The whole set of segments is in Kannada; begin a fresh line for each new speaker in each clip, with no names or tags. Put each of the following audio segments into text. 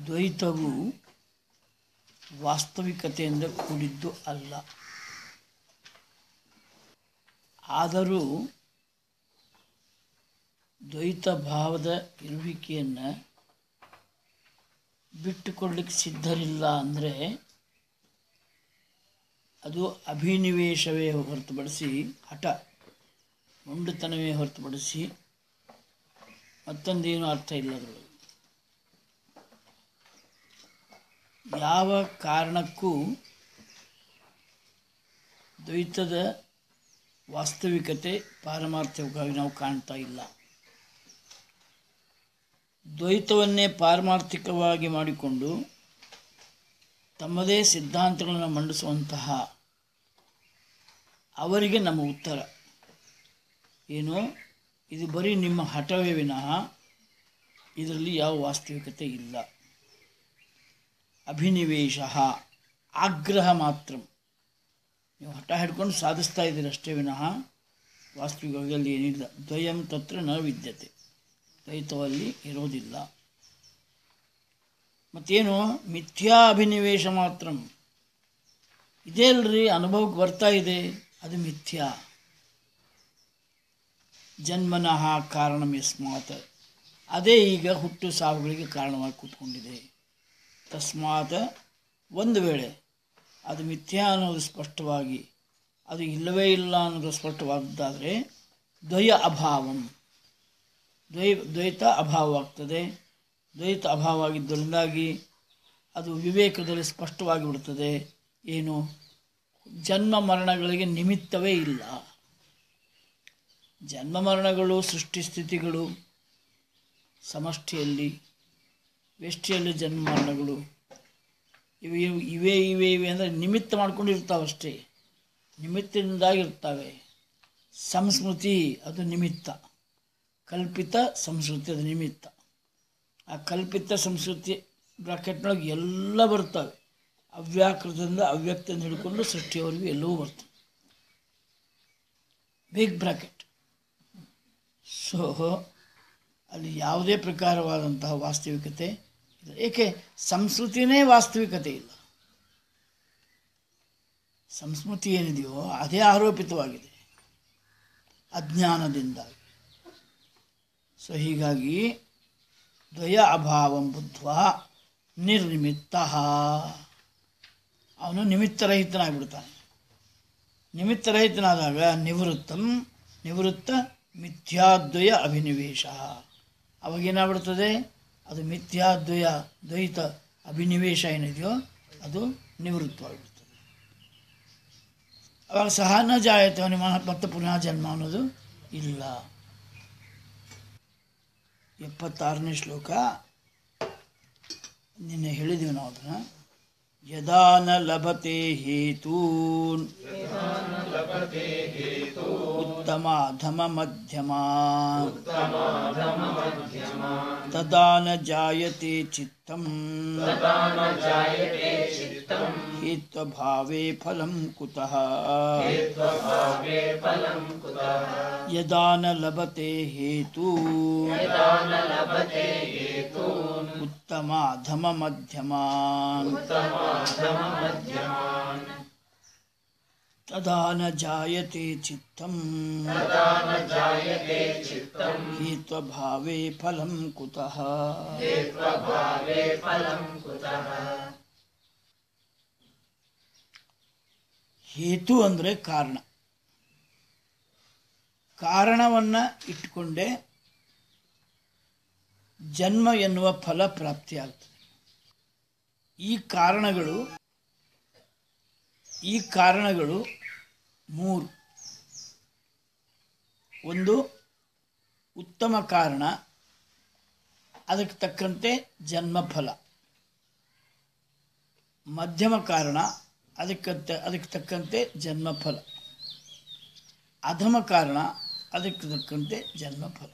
ದ್ವೈತವು ವಾಸ್ತವಿಕತೆಯಿಂದ ಕೂಡಿದ್ದು ಅಲ್ಲ ಆದರೂ ದ್ವೈತ ಭಾವದ ಇರುವಿಕೆಯನ್ನು ಬಿಟ್ಟುಕೊಡ್ಲಿಕ್ಕೆ ಸಿದ್ಧರಿಲ್ಲ ಅಂದರೆ ಅದು ಅಭಿನಿವೇಶವೇ ಹೊರತುಪಡಿಸಿ ಹಠ ಮೊಂಡುತನವೇ ಹೊರತುಪಡಿಸಿ ಮತ್ತೊಂದೇನು ಅರ್ಥ ಇಲ್ಲ ಅದರೊಳಗೆ ಯಾವ ಕಾರಣಕ್ಕೂ ದ್ವೈತದ ವಾಸ್ತವಿಕತೆ ಪಾರಮಾರ್ಥಿಕವಾಗಿ ನಾವು ಕಾಣ್ತಾ ಇಲ್ಲ ದ್ವೈತವನ್ನೇ ಪಾರಮಾರ್ಥಿಕವಾಗಿ ಮಾಡಿಕೊಂಡು ತಮ್ಮದೇ ಸಿದ್ಧಾಂತಗಳನ್ನು ಮಂಡಿಸುವಂತಹ ಅವರಿಗೆ ನಮ್ಮ ಉತ್ತರ ಏನು ಇದು ಬರೀ ನಿಮ್ಮ ಹಠವೇ ವಿನಃ ಇದರಲ್ಲಿ ಯಾವ ವಾಸ್ತವಿಕತೆ ಇಲ್ಲ ಅಭಿನಿವೇಶ ಆಗ್ರಹ ಮಾತ್ರ ನೀವು ಹಠ ಹಿಡ್ಕೊಂಡು ಸಾಧಿಸ್ತಾ ಇದ್ದೀರಿ ಅಷ್ಟೇ ವಿನಃ ವಾಸ್ತವಿಕವಾಗಿ ಅಲ್ಲಿ ಏನಿಲ್ಲ ದ್ವಯಂ ತತ್ರ ನ ವಿದ್ಯತೆ ದ್ವೈತವಲ್ಲಿ ಇರೋದಿಲ್ಲ ಮತ್ತೇನು ಮಿಥ್ಯಾ ಅಭಿನಿವೇಶ ಮಾತ್ರ ಇದೇ ಅಲ್ರಿ ಅನುಭವಕ್ಕೆ ಬರ್ತಾ ಇದೆ ಅದು ಮಿಥ್ಯಾ ಜನ್ಮನಃ ಕಾರಣಂ ಯಸ್ಮಾತ್ ಅದೇ ಈಗ ಹುಟ್ಟು ಸಾವುಗಳಿಗೆ ಕಾರಣವಾಗಿ ಕೂತ್ಕೊಂಡಿದೆ ತಸ್ಮಾತ್ ಒಂದು ವೇಳೆ ಅದು ಮಿಥ್ಯಾ ಅನ್ನೋದು ಸ್ಪಷ್ಟವಾಗಿ ಅದು ಇಲ್ಲವೇ ಇಲ್ಲ ಅನ್ನೋದು ಸ್ಪಷ್ಟವಾದದ್ದಾದರೆ ದ್ವಯ ಅಭಾವಂ ದ್ವೈ ದ್ವೈತ ಅಭಾವವಾಗ್ತದೆ ದ್ವೈತ ಅಭಾವವಾಗಿದ್ದರಿಂದಾಗಿ ಅದು ವಿವೇಕದಲ್ಲಿ ಸ್ಪಷ್ಟವಾಗಿ ಬಿಡುತ್ತದೆ ಏನು ಜನ್ಮ ಮರಣಗಳಿಗೆ ನಿಮಿತ್ತವೇ ಇಲ್ಲ ಜನ್ಮ ಮರಣಗಳು ಸೃಷ್ಟಿ ಸ್ಥಿತಿಗಳು ಸಮಷ್ಟಿಯಲ್ಲಿ ವ್ಯಷ್ಟಿಯಲ್ಲಿ ಜನ್ಮ ಮರಣಗಳು ಇವೆ ಇವೆ ಇವೆ ಇವೆ ಅಂದರೆ ನಿಮಿತ್ತ ಮಾಡ್ಕೊಂಡಿರ್ತಾವಷ್ಟೇ ನಿಮಿತ್ತದಿಂದಾಗಿರ್ತವೆ ಸಂಸ್ಮೃತಿ ಅದು ನಿಮಿತ್ತ ಕಲ್ಪಿತ ಸಂಸ್ಕೃತಿ ಅದು ನಿಮಿತ್ತ ಆ ಕಲ್ಪಿತ ಸಂಸ್ಕೃತಿ ಬ್ರಾಕೆಟ್ನೊಳಗೆ ಎಲ್ಲ ಬರ್ತವೆ ಅವ್ಯಾಕೃತದಿಂದ ಅವ್ಯಕ್ತದಿಂದ ಹಿಡ್ಕೊಂಡು ಸೃಷ್ಟಿಯವರೆಗೂ ಎಲ್ಲವೂ ಬರ್ತವೆ ಬಿಗ್ ಬ್ರಾಕೆಟ್ ಸೊ ಅಲ್ಲಿ ಯಾವುದೇ ಪ್ರಕಾರವಾದಂತಹ ವಾಸ್ತವಿಕತೆ ಇಲ್ಲ ಏಕೆ ಸಂಸ್ಕೃತಿನೇ ವಾಸ್ತವಿಕತೆ ಇಲ್ಲ ಸಂಸ್ಕೃತಿ ಏನಿದೆಯೋ ಅದೇ ಆರೋಪಿತವಾಗಿದೆ ಅಜ್ಞಾನದಿಂದಾಗಿ ಸೊ ಹೀಗಾಗಿ ದ್ವಯ ಅಭಾವಂ ಬುದ್ಧ್ವ ನಿರ್ನಿಮಿತ್ತ ಅವನು ನಿಮಿತ್ತರಹಿತನಾಗ್ಬಿಡ್ತಾನೆ ನಿಮಿತ್ತರಹಿತನಾದಾಗ ನಿವೃತ್ತಂ ನಿವೃತ್ತ ಮಿಥ್ಯಾದ್ವಯ ಅಭಿನಿವೇಶ ಅವಾಗೇನಾಗ್ಬಿಡ್ತದೆ ಅದು ಮಿಥ್ಯಾದ್ವಯ ದ್ವೈತ ಅಭಿನಿವೇಶ ಏನಿದೆಯೋ ಅದು ನಿವೃತ್ತವಾಗಿಬಿಡ್ತದೆ ಅವಾಗ ಸಹ ನ ಜಾಯತೆ ಅವನಿಗೆ ಮತ್ತೆ ಪುನಃ ಜನ್ಮ ಅನ್ನೋದು ಇಲ್ಲ ಎಪ್ಪತ್ತಾರನೇ ಶ್ಲೋಕ ನಿನ್ನೆ ಹೇಳಿದ್ದೀವಿ ನಾವು ಅದನ್ನು ಯದಾ ನ ಲಭತೆ ಹೇತೂನ್ ಉತ್ತಮ ಧಮ ಮಧ್ಯಮ ತದಾ ನ ಜಾಯತೆ ಚಿತ್ತಂ ಹೇತ್ವಭಾವೇ ಫಲಂ ಕುತಃ ಯದಾ ನ ಲಭತೆ ಹೇತು ಉತ್ತಮ ಧಮ ಮಧ್ಯಮ ತದಾ ನ ಜಾಯತೆ ಚಿತ್ತಂ ಹೇತ್ವಭಾವೇ ಫಲಂ ಕುತಃ ಹೇತು ಅಂದರೆ ಕಾರಣ ಕಾರಣವನ್ನು ಇಟ್ಟುಕೊಂಡೇ ಜನ್ಮ ಎನ್ನುವ ಫಲ ಪ್ರಾಪ್ತಿಯಾಗ್ತದೆ ಈ ಕಾರಣಗಳು ಈ ಕಾರಣಗಳು ಮೂರು ಒಂದು ಉತ್ತಮ ಕಾರಣ ಅದಕ್ಕೆ ತಕ್ಕಂತೆ ಜನ್ಮ ಫಲ ಮಧ್ಯಮ ಕಾರಣ ಅದಕ್ಕೆ ಅದಕ್ಕೆ ತಕ್ಕಂತೆ ಜನ್ಮ ಫಲ ಅಧಮ ಕಾರಣ ಅದಕ್ಕೆ ತಕ್ಕಂತೆ ಜನ್ಮ ಫಲ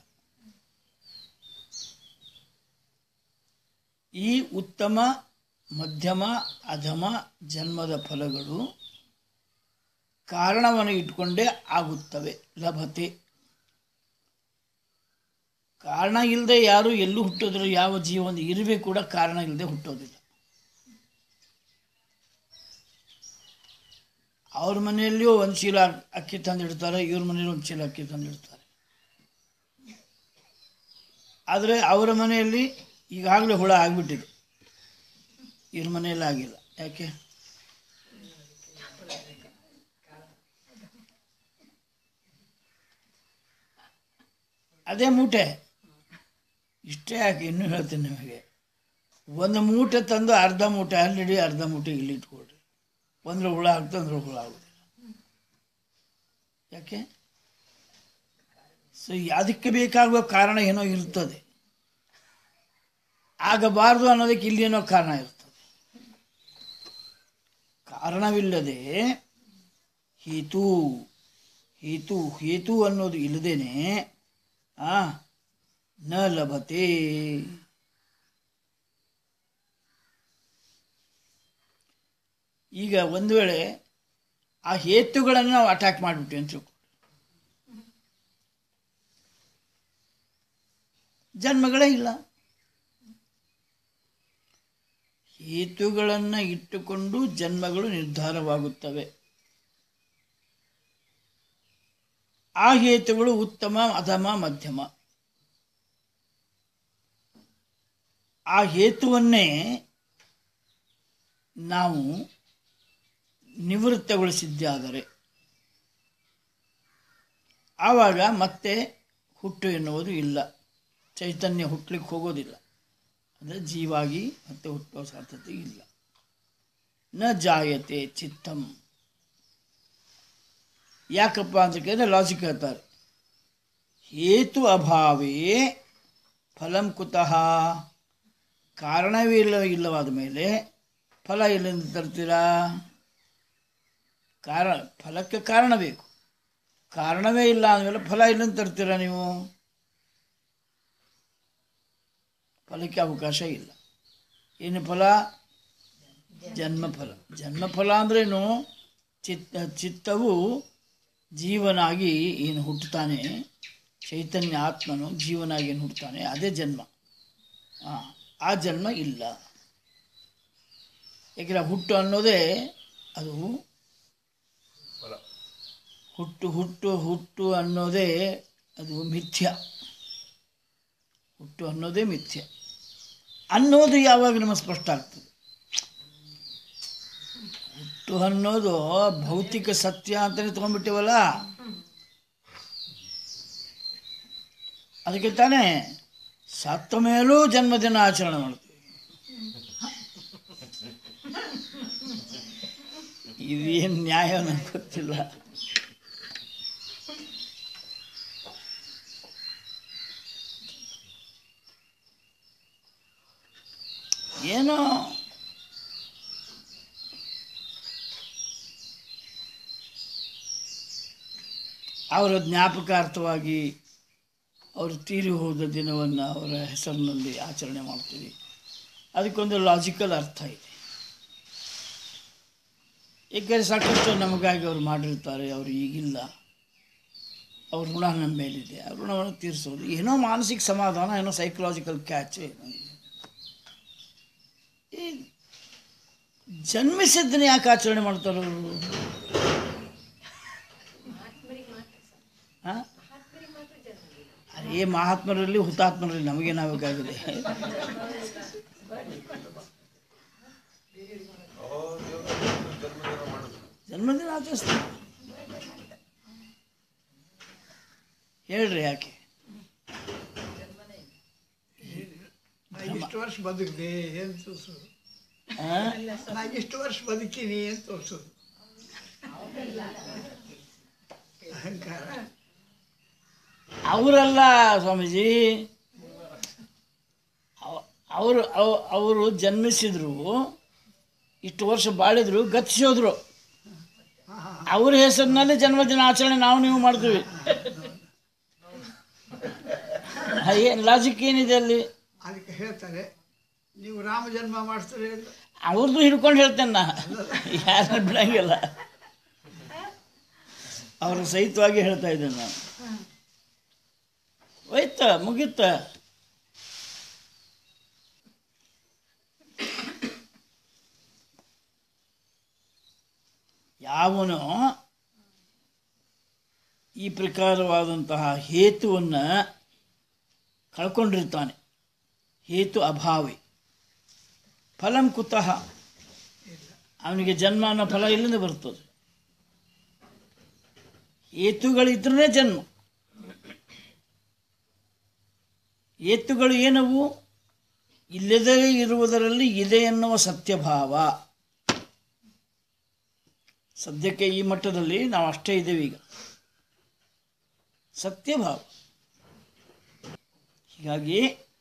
ಈ ಉತ್ತಮ ಮಧ್ಯಮ ಅಧಮ ಜನ್ಮದ ಫಲಗಳು ಕಾರಣವನ್ನು ಇಟ್ಕೊಂಡೇ ಆಗುತ್ತವೆ ಲಭತೆ ಕಾರಣ ಇಲ್ಲದೆ ಯಾರು ಎಲ್ಲೂ ಹುಟ್ಟೋದಿಲ್ಲ ಯಾವ ಜೀವ ಒಂದು ಇರುವೆ ಕೂಡ ಕಾರಣ ಇಲ್ಲದೆ ಹುಟ್ಟೋದಿಲ್ಲ ಅವ್ರ ಮನೆಯಲ್ಲಿಯೂ ಒಂದು ಚೀಲ ಅಕ್ಕಿ ತಂದಿಡ್ತಾರೆ ಇವ್ರ ಮನೆಯಲ್ಲಿ ಒಂದು ಚೀಲ ಅಕ್ಕಿ ತಂದಿಡ್ತಾರೆ ಆದರೆ ಅವರ ಮನೆಯಲ್ಲಿ ಈಗಾಗಲೇ ಹುಳ ಆಗಿಬಿಟ್ಟಿದೆ ಇವ್ರ ಮನೆಯಲ್ಲಿ ಆಗಿಲ್ಲ ಯಾಕೆ ಅದೇ ಮೂಟೆ ಇಷ್ಟೇ ಯಾಕೆ ಇನ್ನೂ ಹೇಳ್ತೀನಿ ನಿಮಗೆ ಒಂದು ಮೂಟೆ ತಂದು ಅರ್ಧ ಮೂಟೆ ಅಲ್ಲಿಡಿ ಅರ್ಧ ಮೂಟೆ ಇಲ್ಲಿ ಇಟ್ಕೊಳ್ರಿ ಒಂದ್ರ ಹುಳ ಆಗ್ತದೆ ಅಂದ್ರೆ ಹುಳ ಆಗೋದಿಲ್ಲ ಯಾಕೆ ಸೊ ಅದಕ್ಕೆ ಬೇಕಾಗುವ ಕಾರಣ ಏನೋ ಇರ್ತದೆ ಆಗಬಾರ್ದು ಅನ್ನೋದಕ್ಕೆ ಇಲ್ಲೇನೋ ಕಾರಣ ಇರ್ತದೆ ಕಾರಣವಿಲ್ಲದೆ ಹೇತು ಹೇತು ಹೇತು ಅನ್ನೋದು ಇಲ್ಲದೇನೆ ಆ ನ ಲಭತೆ ಈಗ ಒಂದು ವೇಳೆ ಆ ಹೇತುಗಳನ್ನು ನಾವು ಅಟ್ಯಾಕ್ ಮಾಡಿಬಿಟ್ವಿ ಅಂತ ತಿಳ್ಕೊ ಜನ್ಮಗಳೇ ಇಲ್ಲ ಹೇತುಗಳನ್ನು ಇಟ್ಟುಕೊಂಡು ಜನ್ಮಗಳು ನಿರ್ಧಾರವಾಗುತ್ತವೆ ಆ ಹೇತುಗಳು ಉತ್ತಮ ಅಧಮ ಮಧ್ಯಮ ಆ ಹೇತುವನ್ನೇ ನಾವು ನಿವೃತ್ತಗೊಳಿಸಿದ್ದಾದರೆ ಆವಾಗ ಮತ್ತೆ ಹುಟ್ಟು ಎನ್ನುವುದು ಇಲ್ಲ ಚೈತನ್ಯ ಹುಟ್ಟಲಿಕ್ಕೆ ಹೋಗೋದಿಲ್ಲ ಅಂದರೆ ಜೀವಾಗಿ ಮತ್ತೆ ಹುಟ್ಟುವ ಸಾಧ್ಯತೆ ಇಲ್ಲ ನ ಜಾಯತೆ ಚಿತ್ತಂ ಯಾಕಪ್ಪ ಅಂತ ಕೇಳಿದ್ರೆ ಲಾಜಿಕ್ ಹೇಳ್ತಾರೆ ಹೇತು ಅಭಾವೇ ಫಲಂ ಕುತಃ ಕಾರಣವೇ ಇಲ್ಲ ಇಲ್ಲವಾದ ಮೇಲೆ ಫಲ ಎಲ್ಲಿಂದ ತರ್ತೀರಾ ಕಾರಣ ಫಲಕ್ಕೆ ಕಾರಣ ಬೇಕು ಕಾರಣವೇ ಇಲ್ಲ ಅಂದಮೇಲೆ ಫಲ ಎಲ್ಲಿಂದ ತರ್ತೀರಾ ನೀವು ಫಲಕ್ಕೆ ಅವಕಾಶ ಇಲ್ಲ ಏನು ಫಲ ಜನ್ಮಫಲ ಜನ್ಮಫಲ ಅಂದ್ರೇನು ಚಿತ್ತ ಚಿತ್ತವು ಜೀವನಾಗಿ ಏನು ಹುಟ್ಟುತ್ತಾನೆ ಚೈತನ್ಯ ಆತ್ಮನು ಜೀವನಾಗಿ ಏನು ಹುಟ್ಟುತ್ತಾನೆ ಅದೇ ಜನ್ಮ ಆ, ಆ ಜನ್ಮ ಇಲ್ಲ ಯಾಕೆಂದರೆ ಹುಟ್ಟು ಅನ್ನೋದೇ ಅದು ಹುಟ್ಟು ಹುಟ್ಟು ಹುಟ್ಟು ಅನ್ನೋದೇ ಅದು ಮಿಥ್ಯ ಹುಟ್ಟು ಅನ್ನೋದೇ ಮಿಥ್ಯ ಅನ್ನೋದು ಯಾವಾಗ ನಮಗೆ ಸ್ಪಷ್ಟ ಆಗ್ತದೆ ಹುಟ್ಟು ಅನ್ನೋದು ಭೌತಿಕ ಸತ್ಯ ಅಂತಲೇ ತೊಗೊಂಡ್ಬಿಟ್ಟಿವಲ್ಲ ಅದಕ್ಕೆ ತಾನೇ ಸತ್ತ ಮೇಲೂ ಜನ್ಮದಿನ ಆಚರಣೆ ಮಾಡ್ತೀವಿ ಇದೇನು ನ್ಯಾಯ ನನಗೆ ಗೊತ್ತಿಲ್ಲ ಏನೋ ಅವರ ಜ್ಞಾಪಕಾರ್ಥವಾಗಿ ಅವರು ತೀರಿ ಹೋದ ದಿನವನ್ನು ಅವರ ಹೆಸರಿನಲ್ಲಿ ಆಚರಣೆ ಮಾಡ್ತೀವಿ ಅದಕ್ಕೊಂದು ಲಾಜಿಕಲ್ ಅರ್ಥ ಇದೆ ಏಕೆಂದರೆ ಸಾಕಷ್ಟು ನಮಗಾಗಿ ಅವ್ರು ಮಾಡಿರ್ತಾರೆ ಅವರು ಈಗಿಲ್ಲ ಅವ್ರ ಋಣ ನಮ್ಮ ಮೇಲಿದೆ ಆ ಋಣವನ್ನು ತೀರಿಸೋದು ಏನೋ ಮಾನಸಿಕ ಸಮಾಧಾನ ಏನೋ ಸೈಕಲಾಜಿಕಲ್ ಕ್ಯಾಚ್ ಏನೋ ಇದೆ. ಈ ಜನ್ಮಿಸಿದ್ದನ್ನ ಯಾಕೆ ಆಚರಣೆ ಮಾಡ್ತಾರೆ ಅವರು ಹಾಂ ಅದೇ ಮಹಾತ್ಮರಲ್ಲಿ ಹುತಾತ್ಮರಲ್ಲಿ ನಮಗೇನಾಗಬೇಕಾಗಿದೆ ಜನ್ಮದಿನ ಆಚರಿಸ್ತಾರೆ ಹೇಳ್ರಿ ಯಾಕೆ
ನಾ ಇಷ್ಟು ವರ್ಷ ಬದುಕಿದೆ ಅಂತ ತೋರಿಸೋದು
ಆ?
ನಾ ಇಷ್ಟು ವರ್ಷ ಬದುಕೀನಿ ಅಂತ ತೋರಿಸೋದು ಅಹಂಕಾರ
ಅವರಲ್ಲ ಸ್ವಾಮೀಜಿ ಅವ- ಅವರು ಅವ- ಅವರು ಜನ್ಮಿಸಿದ್ರು ಇಷ್ಟು ವರ್ಷ ಬಾಳಿದ್ರು ಗತಿಸೋದ್ರು ಅವ್ರ ಹೆಸರಿನಲ್ಲಿ ಜನ್ಮದಿನ ಆಚರಣೆ ನಾವು ನೀವು ಮಾಡ್ತೀವಿ ಏನು ಲಾಜಿಕ್ ಏನಿದೆ ಅಲ್ಲಿ
ಅದಕ್ಕೆ ಹೇಳ್ತಾರೆ ನೀವು ರಾಮ ಜನ್ಮ ಮಾಡ್ತೀರಿ ಅಂತ
ಅವ್ರದ್ದು ಹಿಡ್ಕೊಂಡು ಹೇಳ್ತೇನೆ ನಾ ಯಾರನ್ನ ಬಿಡಂಗಿಲ್ಲ ಅವರ ಸಹಿತವಾಗಿ ಹೇಳ್ತಾ ಇದ್ದೇನೆ ನಾನು ಹೋಯ್ತ ಮುಗೀತ ಯಾವನು ಈ ಪ್ರಕಾರವಾದಂತಹ ಹೇತುವನ್ನು ಕಳ್ಕೊಂಡಿರ್ತಾನೆ ಹೇತು ಅಭಾವಿ ಫಲಂ ಕುತಃ ಅವನಿಗೆ ಜನ್ಮ ಅನ್ನೋ ಫಲ ಇಲ್ಲಿಂದ ಬರ್ತದೆ ಹೇತುಗಳಿದ್ರೇ ಜನ್ಮ ಹೇತುಗಳು ಏನವು ಇಲ್ಲದೇ ಇರುವುದರಲ್ಲಿ ಇದೆ ಎನ್ನುವ ಸತ್ಯಭಾವ ಸದ್ಯಕ್ಕೆ ಈ ಮಟ್ಟದಲ್ಲಿ ನಾವು ಅಷ್ಟೇ ಇದ್ದೇವೆ ಈಗ ಸತ್ಯಭಾವ ಹೀಗಾಗಿ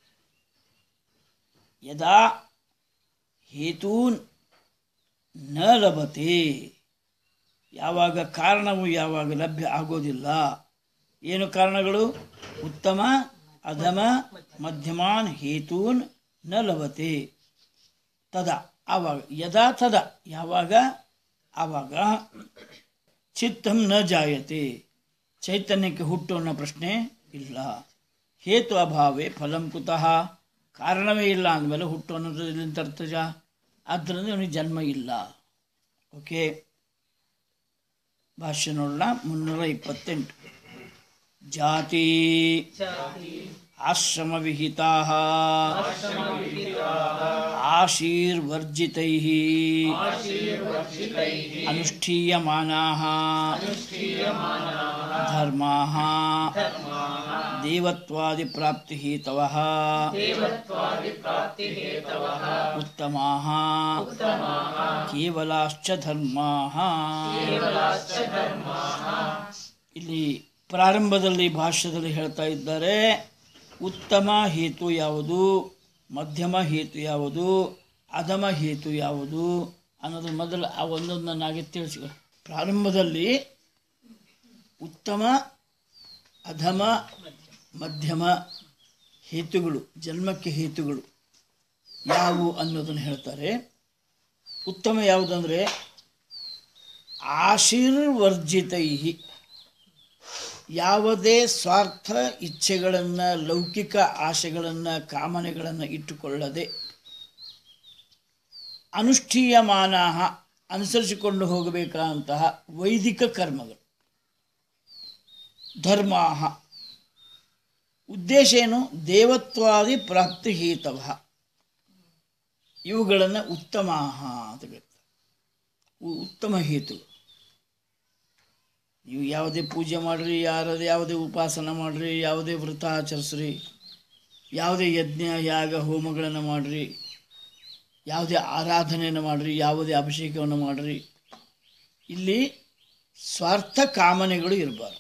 ಯದಾ ಹೇತೂನ್ ನ ಲಭತೆ ಯಾವಾಗ ಕಾರಣವು ಯಾವಾಗ ಲಭ್ಯ ಆಗೋದಿಲ್ಲ ಏನು ಕಾರಣಗಳು ಉತ್ತಮ ಅಧಮ ಮಧ್ಯಮಾನ್ ಹೇತೂನ್ ನ ಲಭತೆ ತದ ಆವಾಗ ಯದಾ ತದ ಯಾವಾಗ ಆವಾಗ ಚಿತ್ತಂ ನ ಜಾಯತೆ ಚೈತನ್ಯಕ್ಕೆ ಹುಟ್ಟು ಅನ್ನೋ ಪ್ರಶ್ನೆ ಇಲ್ಲ ಹೇತು ಅಭಾವೇ ಫಲಂ ಕುತಃ ಕಾರಣವೇ ಇಲ್ಲ ಅಂದಮೇಲೆ ಹುಟ್ಟು ಅನ್ನೋದು ಎಲ್ಲಿಂದ ತರ್ತಜ ಆದ್ದರಿಂದ ಇವನಿಗೆ ಜನ್ಮ ಇಲ್ಲ ಓಕೆ ಭಾಷ್ಯ ನೋಡೋಣ ಮುನ್ನೂರ ಇಪ್ಪತ್ತೆಂಟು ಜಾತಿ ಆಶ್ರಮ ವಿಹಿತಾ ಆಶೀರ್ವರ್ಜಿತೈ ಅನುಷ್ಠೀಯಮಾನಾ ಧರ್ಮಾ ದೇವತ್ವಾದಿ ಪ್ರಾಪ್ತಿ ಹೇತವಃ ಉತ್ತಮಾ ಕೇವಲಾಶ್ಚ ಧರ್ಮಾ ಇಲ್ಲಿ ಪ್ರಾರಂಭದಲ್ಲಿ ಭಾಷ್ಯದಲ್ಲಿ ಹೇಳ್ತಾ ಇದ್ದಾರೆ ಉತ್ತಮ ಹೇತು ಯಾವುದು ಮಧ್ಯಮ ಹೇತು ಯಾವುದು ಅಧಮ ಹೇತು ಯಾವುದು ಅನ್ನೋದು ಮೊದಲು ಆ ಒಂದೊಂದನ್ನಾಗಿ ತಿಳಿಸಿ ಪ್ರಾರಂಭದಲ್ಲಿ ಉತ್ತಮ ಅಧಮ ಮಧ್ಯಮ ಹೇತುಗಳು ಜನ್ಮಕ್ಕೆ ಹೇತುಗಳು ಯಾವುವು ಅನ್ನೋದನ್ನು ಹೇಳ್ತಾರೆ ಉತ್ತಮ ಯಾವುದಂದರೆ ಆಶೀರ್ವರ್ಜಿತೈ ಯಾವುದೇ ಸ್ವಾರ್ಥ ಇಚ್ಛೆಗಳನ್ನು ಲೌಕಿಕ ಆಶೆಗಳನ್ನು ಕಾಮನೆಗಳನ್ನು ಇಟ್ಟುಕೊಳ್ಳದೆ ಅನುಷ್ಠೀಯಮಾನ ಅನುಸರಿಸಿಕೊಂಡು ಹೋಗಬೇಕಾದಂತಹ ವೈದಿಕ ಕರ್ಮಗಳು ಧರ್ಮಾ ಉದ್ದೇಶ ಏನು ದೇವತ್ವಾದಿ ಪ್ರಾಪ್ತಿ ಹೇತವ ಇವುಗಳನ್ನು ಉತ್ತಮ ಅಂತ ಹೇಳ್ತಾರೆ ಉ- ಉತ್ತಮ ಹೇತು ನೀವು ಯಾವುದೇ ಪೂಜೆ ಮಾಡಿರಿ ಯಾರದೇ ಯಾವುದೇ ಉಪಾಸನ ಮಾಡಿರಿ ಯಾವುದೇ ವ್ರತ ಆಚರಿಸ್ರಿ ಯಾವುದೇ ಯಜ್ಞ ಯಾಗ ಹೋಮಗಳನ್ನು ಮಾಡಿರಿ ಯಾವುದೇ ಆರಾಧನೆಯನ್ನು ಮಾಡಿರಿ ಯಾವುದೇ ಅಭಿಷೇಕವನ್ನು ಮಾಡಿರಿ ಇಲ್ಲಿ ಸ್ವಾರ್ಥ ಕಾಮನೆಗಳು ಇರಬಾರ್ದು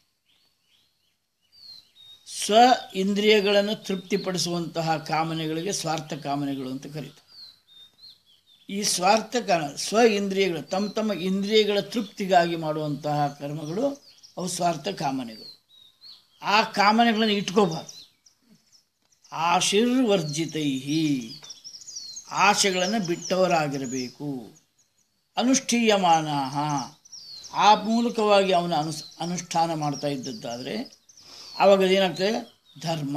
ಸ್ವ ಇಂದ್ರಿಯಗಳನ್ನು ತೃಪ್ತಿಪಡಿಸುವಂತಹ ಕಾಮನೆಗಳಿಗೆ ಸ್ವಾರ್ಥ ಕಾಮನೆಗಳು ಅಂತ ಕರೀತಾರೆ ಈ ಸ್ವಾರ್ಥ ಕಾಮ ಸ್ವ ಇಂದ್ರಿಯಗಳು ತಮ್ಮ ತಮ್ಮ ಇಂದ್ರಿಯಗಳ ತೃಪ್ತಿಗಾಗಿ ಮಾಡುವಂತಹ ಕರ್ಮಗಳು ಅವು ಸ್ವಾರ್ಥ ಕಾಮನೆಗಳು ಆ ಕಾಮನೆಗಳನ್ನು ಇಟ್ಕೋಬಾರ್ದು ಆಶೀರ್ವರ್ಜಿತೈ ಆಶೆಗಳನ್ನು ಬಿಟ್ಟವರಾಗಿರಬೇಕು ಅನುಷ್ಠೀಯಮಾನ ಆ ಮೂಲಕವಾಗಿ ಅವನು ಅನುಸ್ ಅನುಷ್ಠಾನ ಮಾಡ್ತಾ ಇದ್ದದ್ದಾದರೆ ಆವಾಗ ಏನಾಗ್ತದೆ ಧರ್ಮ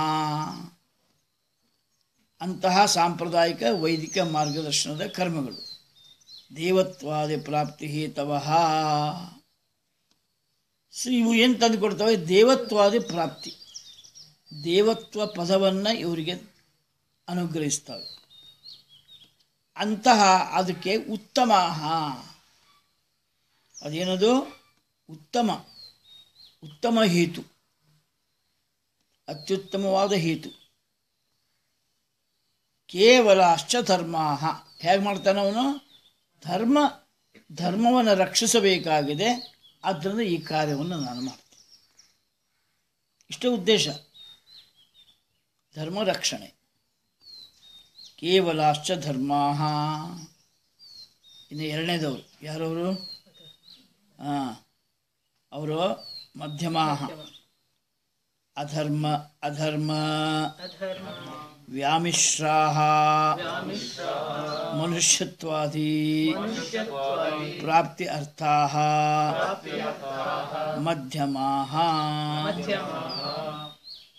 ಅಂತಹ ಸಾಂಪ್ರದಾಯಿಕ ವೈದಿಕ ಮಾರ್ಗದರ್ಶನದ ಕರ್ಮಗಳು ದೇವತ್ವಾದಿ ಪ್ರಾಪ್ತಿ ಹೇತವಃ ಸೊ ಇವು ಏನು ತಂದು ಕೊಡ್ತವೆ ದೇವತ್ವಾದಿ ಪ್ರಾಪ್ತಿ ದೇವತ್ವ ಪದವನ್ನು ಇವರಿಗೆ ಅನುಗ್ರಹಿಸ್ತವೆ ಅಂತಹ ಅದಕ್ಕೆ ಉತ್ತಮ ಅದೇನದು ಉತ್ತಮ ಉತ್ತಮ ಹೇತು ಅತ್ಯುತ್ತಮವಾದ ಹೇತು ಕೇವಲ ಅಶ್ಚ ಧರ್ಮ ಹೇಗೆ ಮಾಡ್ತಾನೆ ಅವನು ಧರ್ಮ ಧರ್ಮವನ್ನು ರಕ್ಷಿಸಬೇಕಾಗಿದೆ ಆದ್ದರಿಂದ ಈ ಕಾರ್ಯವನ್ನು ನಾನು ಮಾಡ್ತೀನಿ ಇಷ್ಟೇ ಉದ್ದೇಶ ಧರ್ಮ ರಕ್ಷಣೆ ಕೇವಲಾಶ್ಚ ಧರ್ಮ ಇನ್ನು ಎರಡನೇದವರು ಯಾರವರು ಹಾಂ ಅವರು ಮಧ್ಯಮ ಅಧರ್ಮ ಅಧರ್ಮ ವ್ಯಾಮಿಶ್ರಾ ಮನುಷ್ಯತ್ವಾದಿ ಪ್ರಾಪ್ತಿ ಅರ್ಥಾ ಮಧ್ಯಮಾ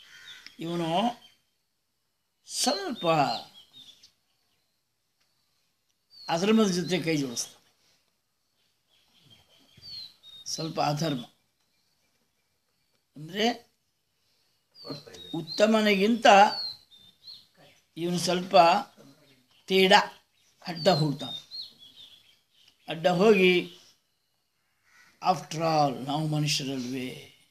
ಇವನು ಸ್ವಲ್ಪ ಅಧರ್ಮದ ಜೊತೆ ಕೈ ಜೋಡಿಸ್ತಾನೆ ಸ್ವಲ್ಪ ಅಧರ್ಮ ಅಂದರೆ ಉತ್ತಮನಿಗಿಂತ ಇವನು ಸ್ವಲ್ಪ ತೇಡ ಅಡ್ಡ ಹೋಗ್ತಾನೆ ಅಡ್ಡ ಹೋಗಿ ಆಫ್ಟರ್ ಆಲ್ ನಾವು ಮನುಷ್ಯರಲ್ವೇ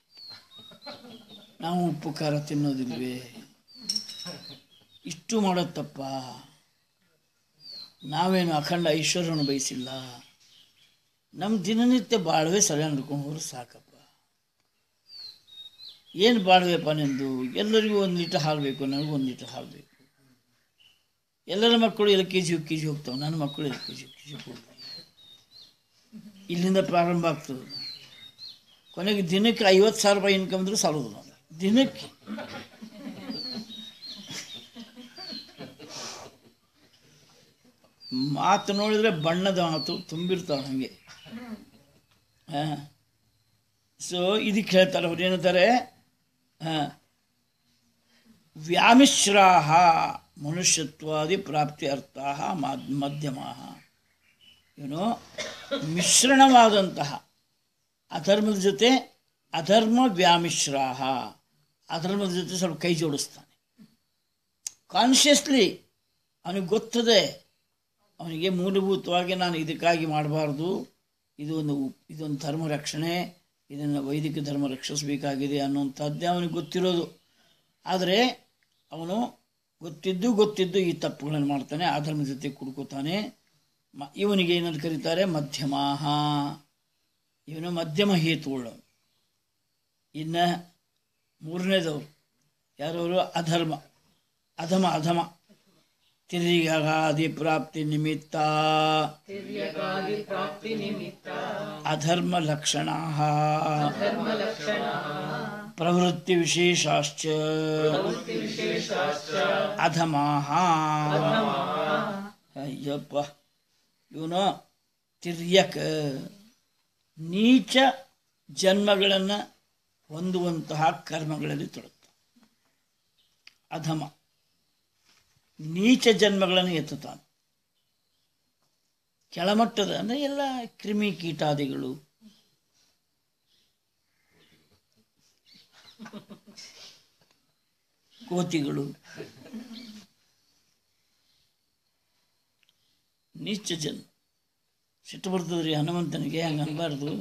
ನಾವು ಉಪ್ಪು ಖಾರ ತಿನ್ನೋದಿಲ್ವೇ ಇಷ್ಟು ಮಾಡೋದು ನಾವೇನು ಅಖಂಡ ಐಶ್ವರ್ಯವನ್ನು ಬಯಸಿಲ್ಲ ನಮ್ಮ ದಿನನಿತ್ಯ ಬಾಳ್ವೆ ಸರಿಯಾಗಿ ನಡ್ಕೊಂಡು ಹೋದ್ರೆ ಸಾಕಪ್ಪ ಏನು ಬಾಳ್ವೆಪ್ಪ ನಿಂದು ಎಲ್ಲರಿಗೂ ಒಂದು ಲೀಟ್ರ್ ಹಾಲು ಬೇಕು ನನಗೂ ಒಂದು ಲೀಟ್ರ್ ಹಾಲು ಬೇಕು ಎಲ್ಲರ ಮಕ್ಕಳು L K G U K G ಹೋಗ್ತಾವೆ ನನ್ನ ಮಕ್ಕಳು L K G U K G ಹೋಗ್ತಾರೆ ಇಲ್ಲಿಂದ ಪ್ರಾರಂಭ ಆಗ್ತದೆ ಕೊನೆಗೆ ದಿನಕ್ಕೆ ಐವತ್ತು ಸಾವಿರ ರೂಪಾಯಿ ಇನ್ಕಮ್ ಇದ್ರೂ ಸಾಲೋದು ನಾವು ದಿನಕ್ಕೆ ಮಾತು ನೋಡಿದರೆ ಬಣ್ಣದ ಮಾತು ತುಂಬಿರ್ತಾವೆ ಹಾಗೆ ಹಾಂ ಸೊ ಇದಕ್ಕೆ ಹೇಳ್ತಾರೆ ಅವ್ರು ಏನಂತಾರೆ ಹಾಂ ವ್ಯಾಮಿಶ್ರಾಹ ಮನುಷ್ಯತ್ವಾದಿ ಪ್ರಾಪ್ತಿ ಅರ್ಥ ಮಧ್ಯಮ ಏನು ಮಿಶ್ರಣವಾದಂತಹ ಅಧರ್ಮದ ಜೊತೆ ಅಧರ್ಮ ವ್ಯಾಮಿಶ್ರಾಹ ಅಧರ್ಮದ ಜೊತೆ ಸ್ವಲ್ಪ ಕೈ ಜೋಡಿಸ್ತಾನೆ ಕಾನ್ಷಿಯಸ್ಲಿ ಅವನಿಗೆ ಗೊತ್ತದೆ ಅವನಿಗೆ ಮೂಲಭೂತವಾಗಿ ನಾನು ಇದಕ್ಕಾಗಿ ಮಾಡಬಾರ್ದು ಇದು ಒಂದು ಇದೊಂದು ಧರ್ಮ ರಕ್ಷಣೆ ಇದನ್ನು ವೈದಿಕ ಧರ್ಮ ರಕ್ಷಿಸಬೇಕಾಗಿದೆ ಅನ್ನುವಂಥದ್ದೇ ಅವನಿಗೆ ಗೊತ್ತಿರೋದು ಆದರೆ ಅವನು ಗೊತ್ತಿದ್ದು ಗೊತ್ತಿದ್ದು ಈ ತಪ್ಪುಗಳನ್ನು ಮಾಡ್ತಾನೆ ಅಧರ್ಮದ ಜೊತೆ ಕುಡ್ಕೋತಾನೆ ಮ ಇವನಿಗೆ ಏನಂತ ಕರೀತಾರೆ ಮಧ್ಯಮಾಹ ಇವನು ಮಧ್ಯಮ ಹೇತುಗಳು ಇನ್ನು ಮೂರನೇದವರು ಯಾರವರು ಅಧರ್ಮ ಅಧಮ ಅಧಮ ತಿರ್ಗಾದಿ ಪ್ರಾಪ್ತಿ ನಿಮಿತ್ತ ಅಧರ್ಮ ಲಕ್ಷಣ ಪ್ರವೃತ್ತಿ ವಿಶೇಷಾಶ್ಚ ಅಧಮಾಹ ಅಯ್ಯಪ್ಪ ಇವನು ತಿರ್ಯಕ ನೀಚ ಜನ್ಮಗಳನ್ನು ಹೊಂದುವಂತಹ ಕರ್ಮಗಳಲ್ಲಿ ತೊಡಗ್ತ ಅಧಮ ನೀಚ ಜನ್ಮಗಳನ್ನು ಎತ್ತುತ್ತಾನೆ ಕೆಳಮಟ್ಟದ ಅಂದರೆ ಎಲ್ಲ ಕ್ರಿಮಿ ಕೀಟಾದಿಗಳು ಕೋತಿಗಳು ನೀಚ ಜನ್ಮ ಸಿಟ್ಟು ಬರ್ತದ್ರಿ ಹನುಮಂತನಿಗೆ ಹಂಗೆ ಅನ್ಬಾರ್ದು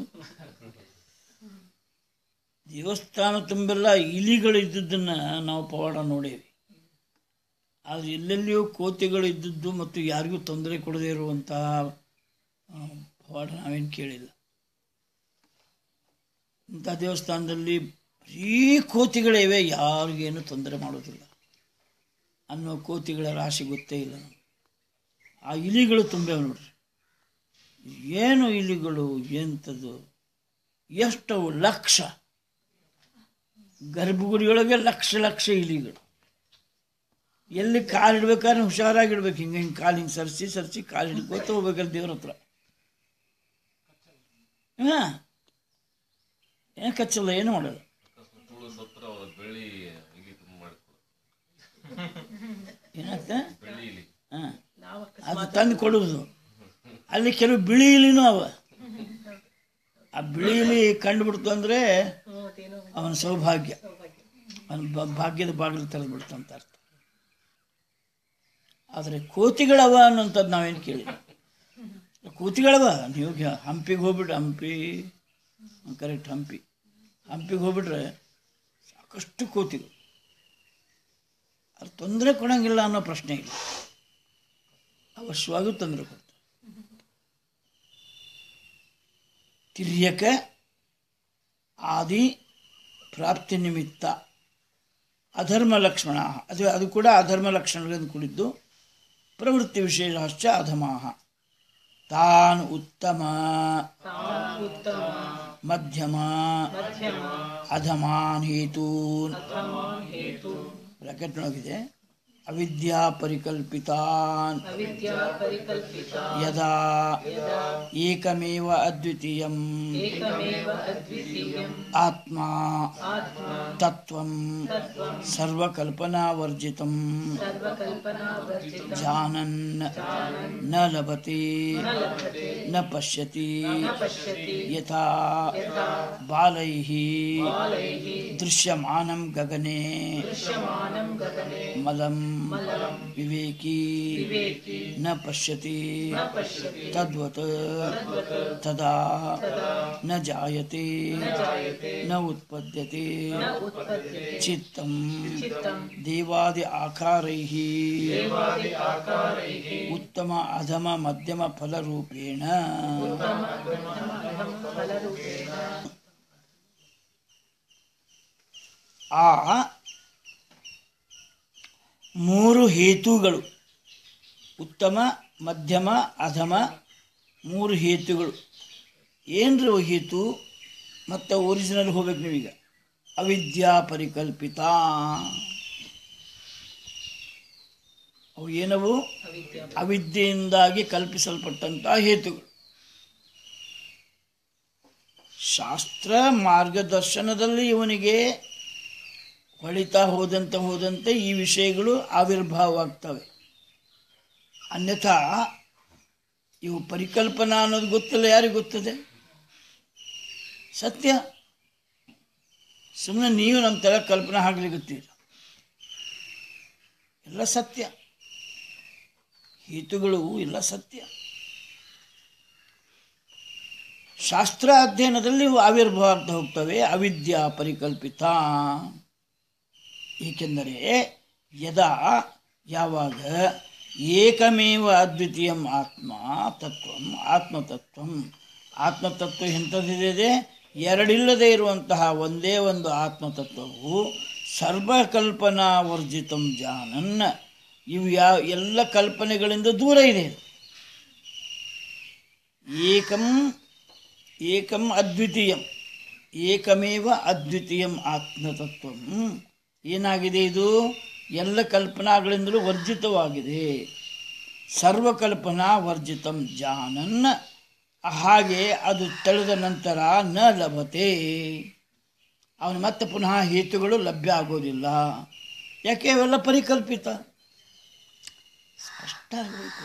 ದೇವಸ್ಥಾನ ತುಂಬೆಲ್ಲ ಇಲಿಗಳು ಇದ್ದದ್ದನ್ನು ನಾವು ಪವಾಡ ನೋಡೇವಿ ಆದರೆ ಎಲ್ಲೆಲ್ಲಿಯೂ ಕೋತಿಗಳು ಇದ್ದದ್ದು ಮತ್ತು ಯಾರಿಗೂ ತೊಂದರೆ ಕೊಡದೇ ಇರುವಂತಹ ಆ, ಪವಾಡ ನಾವೇನು ಕೇಳಿಲ್ಲ ಇಂಥ ದೇವಸ್ಥಾನದಲ್ಲಿ ಬರೀ ಕೋತಿಗಳಿವೆ ಯಾರಿಗೇನು ತೊಂದರೆ ಮಾಡೋದಿಲ್ಲ ಅನ್ನೋ ಕೋತಿಗಳ ರಾಶಿ ಗೊತ್ತೇ ಇಲ್ಲ ನಮ್ಗೆ. ಆ ಇಲಿಗಳು ತುಂಬ್ಯಾವ ನೋಡ್ರಿ ಏನು ಇಲಿಗಳು ಎಂಥದ್ದು ಎಷ್ಟವು ಲಕ್ಷ ಗರ್ಭಗುಡಿಯೊಳಗೆ ಲಕ್ಷ ಲಕ್ಷ ಇಲಿಗಳು ಎಲ್ಲಿ ಕಾಲು ಇಡ್ಬೇಕಾದ್ರೆ ಹುಷಾರಾಗಿಡ್ಬೇಕು ಹಿಂಗೆ ಹಿಂಗೆ ಕಾಲು ಹಿಂಗೆ ಸರಿಸಿ ಸರಿಸಿ ಕಾಲು ಹಿಡ್ಕೋತ ಹೋಗ್ಬೇಕಲ್ಲ ದೇವ್ರ ಹತ್ರ ಹಾಂ ಏನು ಕಚ್ಚಲ್ಲ ಏನು ಮಾಡಲ್ಲ
ತುಳು ಸತ್ರ ಅವ್ರ ಬೆಳಿ ಇಲ್ಲಿ ತುಂಬ ಮಾಡ್ಕೊಡು
ಏನಾಗ್ತದೆ
ಬೆಳಿ ಇಲ್ಲಿ
ಹಾಂ ಅದು ತಂದು ಕೊಡುವುದು ಅಲ್ಲಿ ಕೆಲವು ಬಿಳಿ ಇಲಿನೂ ಅವ ಆ ಬಿಳಿ ಇಲಿ ಕಂಡುಬಿಡ್ತು ಅಂದರೆ ಅವನ ಸೌಭಾಗ್ಯ ಅವನ ಬ- ಭಾಗ್ಯದ ಬಾಗಿಲು ತೆರೆದು ಬಿಡ್ತಂತ ಅರ್ಥ ಆದರೆ ಕೋತಿಗಳವ ಅನ್ನೋಂಥದ್ದು ನಾವೇನು ಕೇಳಿಲ್ಲ ಕೋತಿಗಳವ ನೀವು ಗ- ಹಂಪಿಗೆ ಹೋಗ್ಬಿಟ್ರೆ ಹಂಪಿ ಕರೆಕ್ಟ್ ಹಂಪಿ ಹಂಪಿಗೆ ಹೋಗ್ಬಿಟ್ರೆ ಸಾಕಷ್ಟು ಕೋತಿಗಳು ಅದು ತೊಂದರೆ ಕೊಡಂಗಿಲ್ಲ ಅನ್ನೋ ಪ್ರಶ್ನೆ ಇಲ್ಲ ಅವಶ್ಯವಾಗಿ ತೊಂದರೆ ಕೊಡ್ತಾರೆ ತಿರ್ಯಕ ಆದಿ ಪ್ರಾಪ್ತಿ ನಿಮಿತ್ತ ಅಧರ್ಮ ಲಕ್ಷಣ ಅದು ಅದು ಕೂಡ ಅಧರ್ಮ ಲಕ್ಷಣಗಳಿಂದ ಕೂಡಿದ್ದು ಪ್ರವೃತ್ತಿ ವಿಶೇಷ ಅಧಮಾಹ ತಾನ್ ಉತ್ತಮ ಮಧ್ಯಮ ಅಧಮಾನ್ ಹೇತೂನ್ ಬ್ರಾಕೆಟ್ ಒಳಗಿದೆ ಅವಿದ್ಯಾ ಪರಿಕಲ್ಪಿತಾನ್ ಯದಾ ಏಕಮೇವ ಅದ್ವಿತೀಯಂ ಆತ್ಮ ಆತ್ಮ ತತ್ವಂ ಸರ್ವಕಲ್ಪನಾವರ್ಜಿತಂ ಜಾನನ್ ನ ಲಭತೆ ನ ಪಶ್ಯತಿ ಯಥಾ ಬಾಲೈಃ ದೃಶ್ಯಮಾನಂ ಗಗನೆ ಮಲಂ ವಿವೇಕಿ ನ ಪಶ್ಯತಿ ತದ್ವತ್ ತದಾ ನ ಜಾಯತೆ ನ ಉತ್ಪದ್ಯತೆ ಚಿತ್ತಂ ದೇವಾದಿ ಆಕಾರೈಃ ಉತ್ತಮ ಅಧಮ ಮಧ್ಯಮ ಫಲರೂಪೇಣ ಆ ಮೂರು ಹೇತುಗಳು ಉತ್ತಮ ಮಧ್ಯಮ ಅಧಮ ಮೂರು ಹೇತುಗಳು ಏನ್ರಿ ಅವು ಹೇತು ಮತ್ತು ಒರಿಜಿನಲ್ ಹೋಗ್ಬೇಕು ನೀವೀಗ ಅವಿದ್ಯಾ ಪರಿಕಲ್ಪಿತ ಅವು ಏನವು ಅವಿದ್ಯೆಯಿಂದಾಗಿ ಕಲ್ಪಿಸಲ್ಪಟ್ಟಂಥ ಹೇತುಗಳು ಶಾಸ್ತ್ರ ಮಾರ್ಗದರ್ಶನದಲ್ಲಿ ಇವನಿಗೆ ಹೊಳಿತಾ ಹೋದಂತೆ ಹೋದಂತೆ ಈ ವಿಷಯಗಳು ಆವಿರ್ಭಾವವಾಗ್ತವೆ ಅನ್ಯಥಾ ಇವು ಪರಿಕಲ್ಪನಾ ಅನ್ನೋದು ಗೊತ್ತಿಲ್ಲ ಯಾರಿಗೆ ಗೊತ್ತದೆ ಸತ್ಯ ಸುಮ್ಮನೆ ನೀವು ನಮ್ಮ ತಲೆ ಕಲ್ಪನೆ ಹಾಕ್ಲಿಕ್ಕತ್ತೀರ ಎಲ್ಲ ಸತ್ಯ ಹೇತುಗಳು ಎಲ್ಲ ಸತ್ಯ ಶಾಸ್ತ್ರ ಅಧ್ಯಯನದಲ್ಲಿ ಇವು ಆವಿರ್ಭಾವ ಆಗ್ತಾ ಹೋಗ್ತವೆ ಅವಿದ್ಯಾ ಪರಿಕಲ್ಪಿತ ಏಕೆಂದರೆ ಯದಾ ಯಾವಾಗ ಏಕಮೇವ ಅದ್ವಿತೀಯಂ ಆತ್ಮ ತತ್ವಂ ಆತ್ಮತತ್ವಂ ಆತ್ಮತತ್ವ ಎಂಥದ್ದಿದೆ ಎರಡಿಲ್ಲದೆ ಇರುವಂತಹ ಒಂದೇ ಒಂದು ಆತ್ಮತತ್ವವು ಸರ್ವಕಲ್ಪನಾ ವರ್ಜಿತಂ ಜಾನನ್ ಇವು ಯಾವ ಎಲ್ಲ ಕಲ್ಪನೆಗಳಿಂದ ದೂರ ಇದೆ ಇದು. ಏಕಂ ಏಕಂ ಅದ್ವಿತೀಯಂ ಏಕಮೇವ ಅದ್ವಿತೀಯಂ ಆತ್ಮತತ್ವಂ ಏನಾಗಿದೆ ಇದು ಎಲ್ಲ ಕಲ್ಪನಾಗಳಿಂದಲೂ ವರ್ಜಿತವಾಗಿದೆ ಸರ್ವಕಲ್ಪನಾ ವರ್ಜಿತಂ ಜಾನನ್ ಹಾಗೆ ಅದು ತಿಳಿದ ನಂತರ ನ ಲಭತೆ ಅವನು ಮತ್ತೆ ಪುನಃ ಹೇತುಗಳು ಲಭ್ಯ ಆಗೋದಿಲ್ಲ ಯಾಕೆ ಅವೆಲ್ಲ ಪರಿಕಲ್ಪಿತ ಸ್ಪಷ್ಟ ಆಗಬೇಕು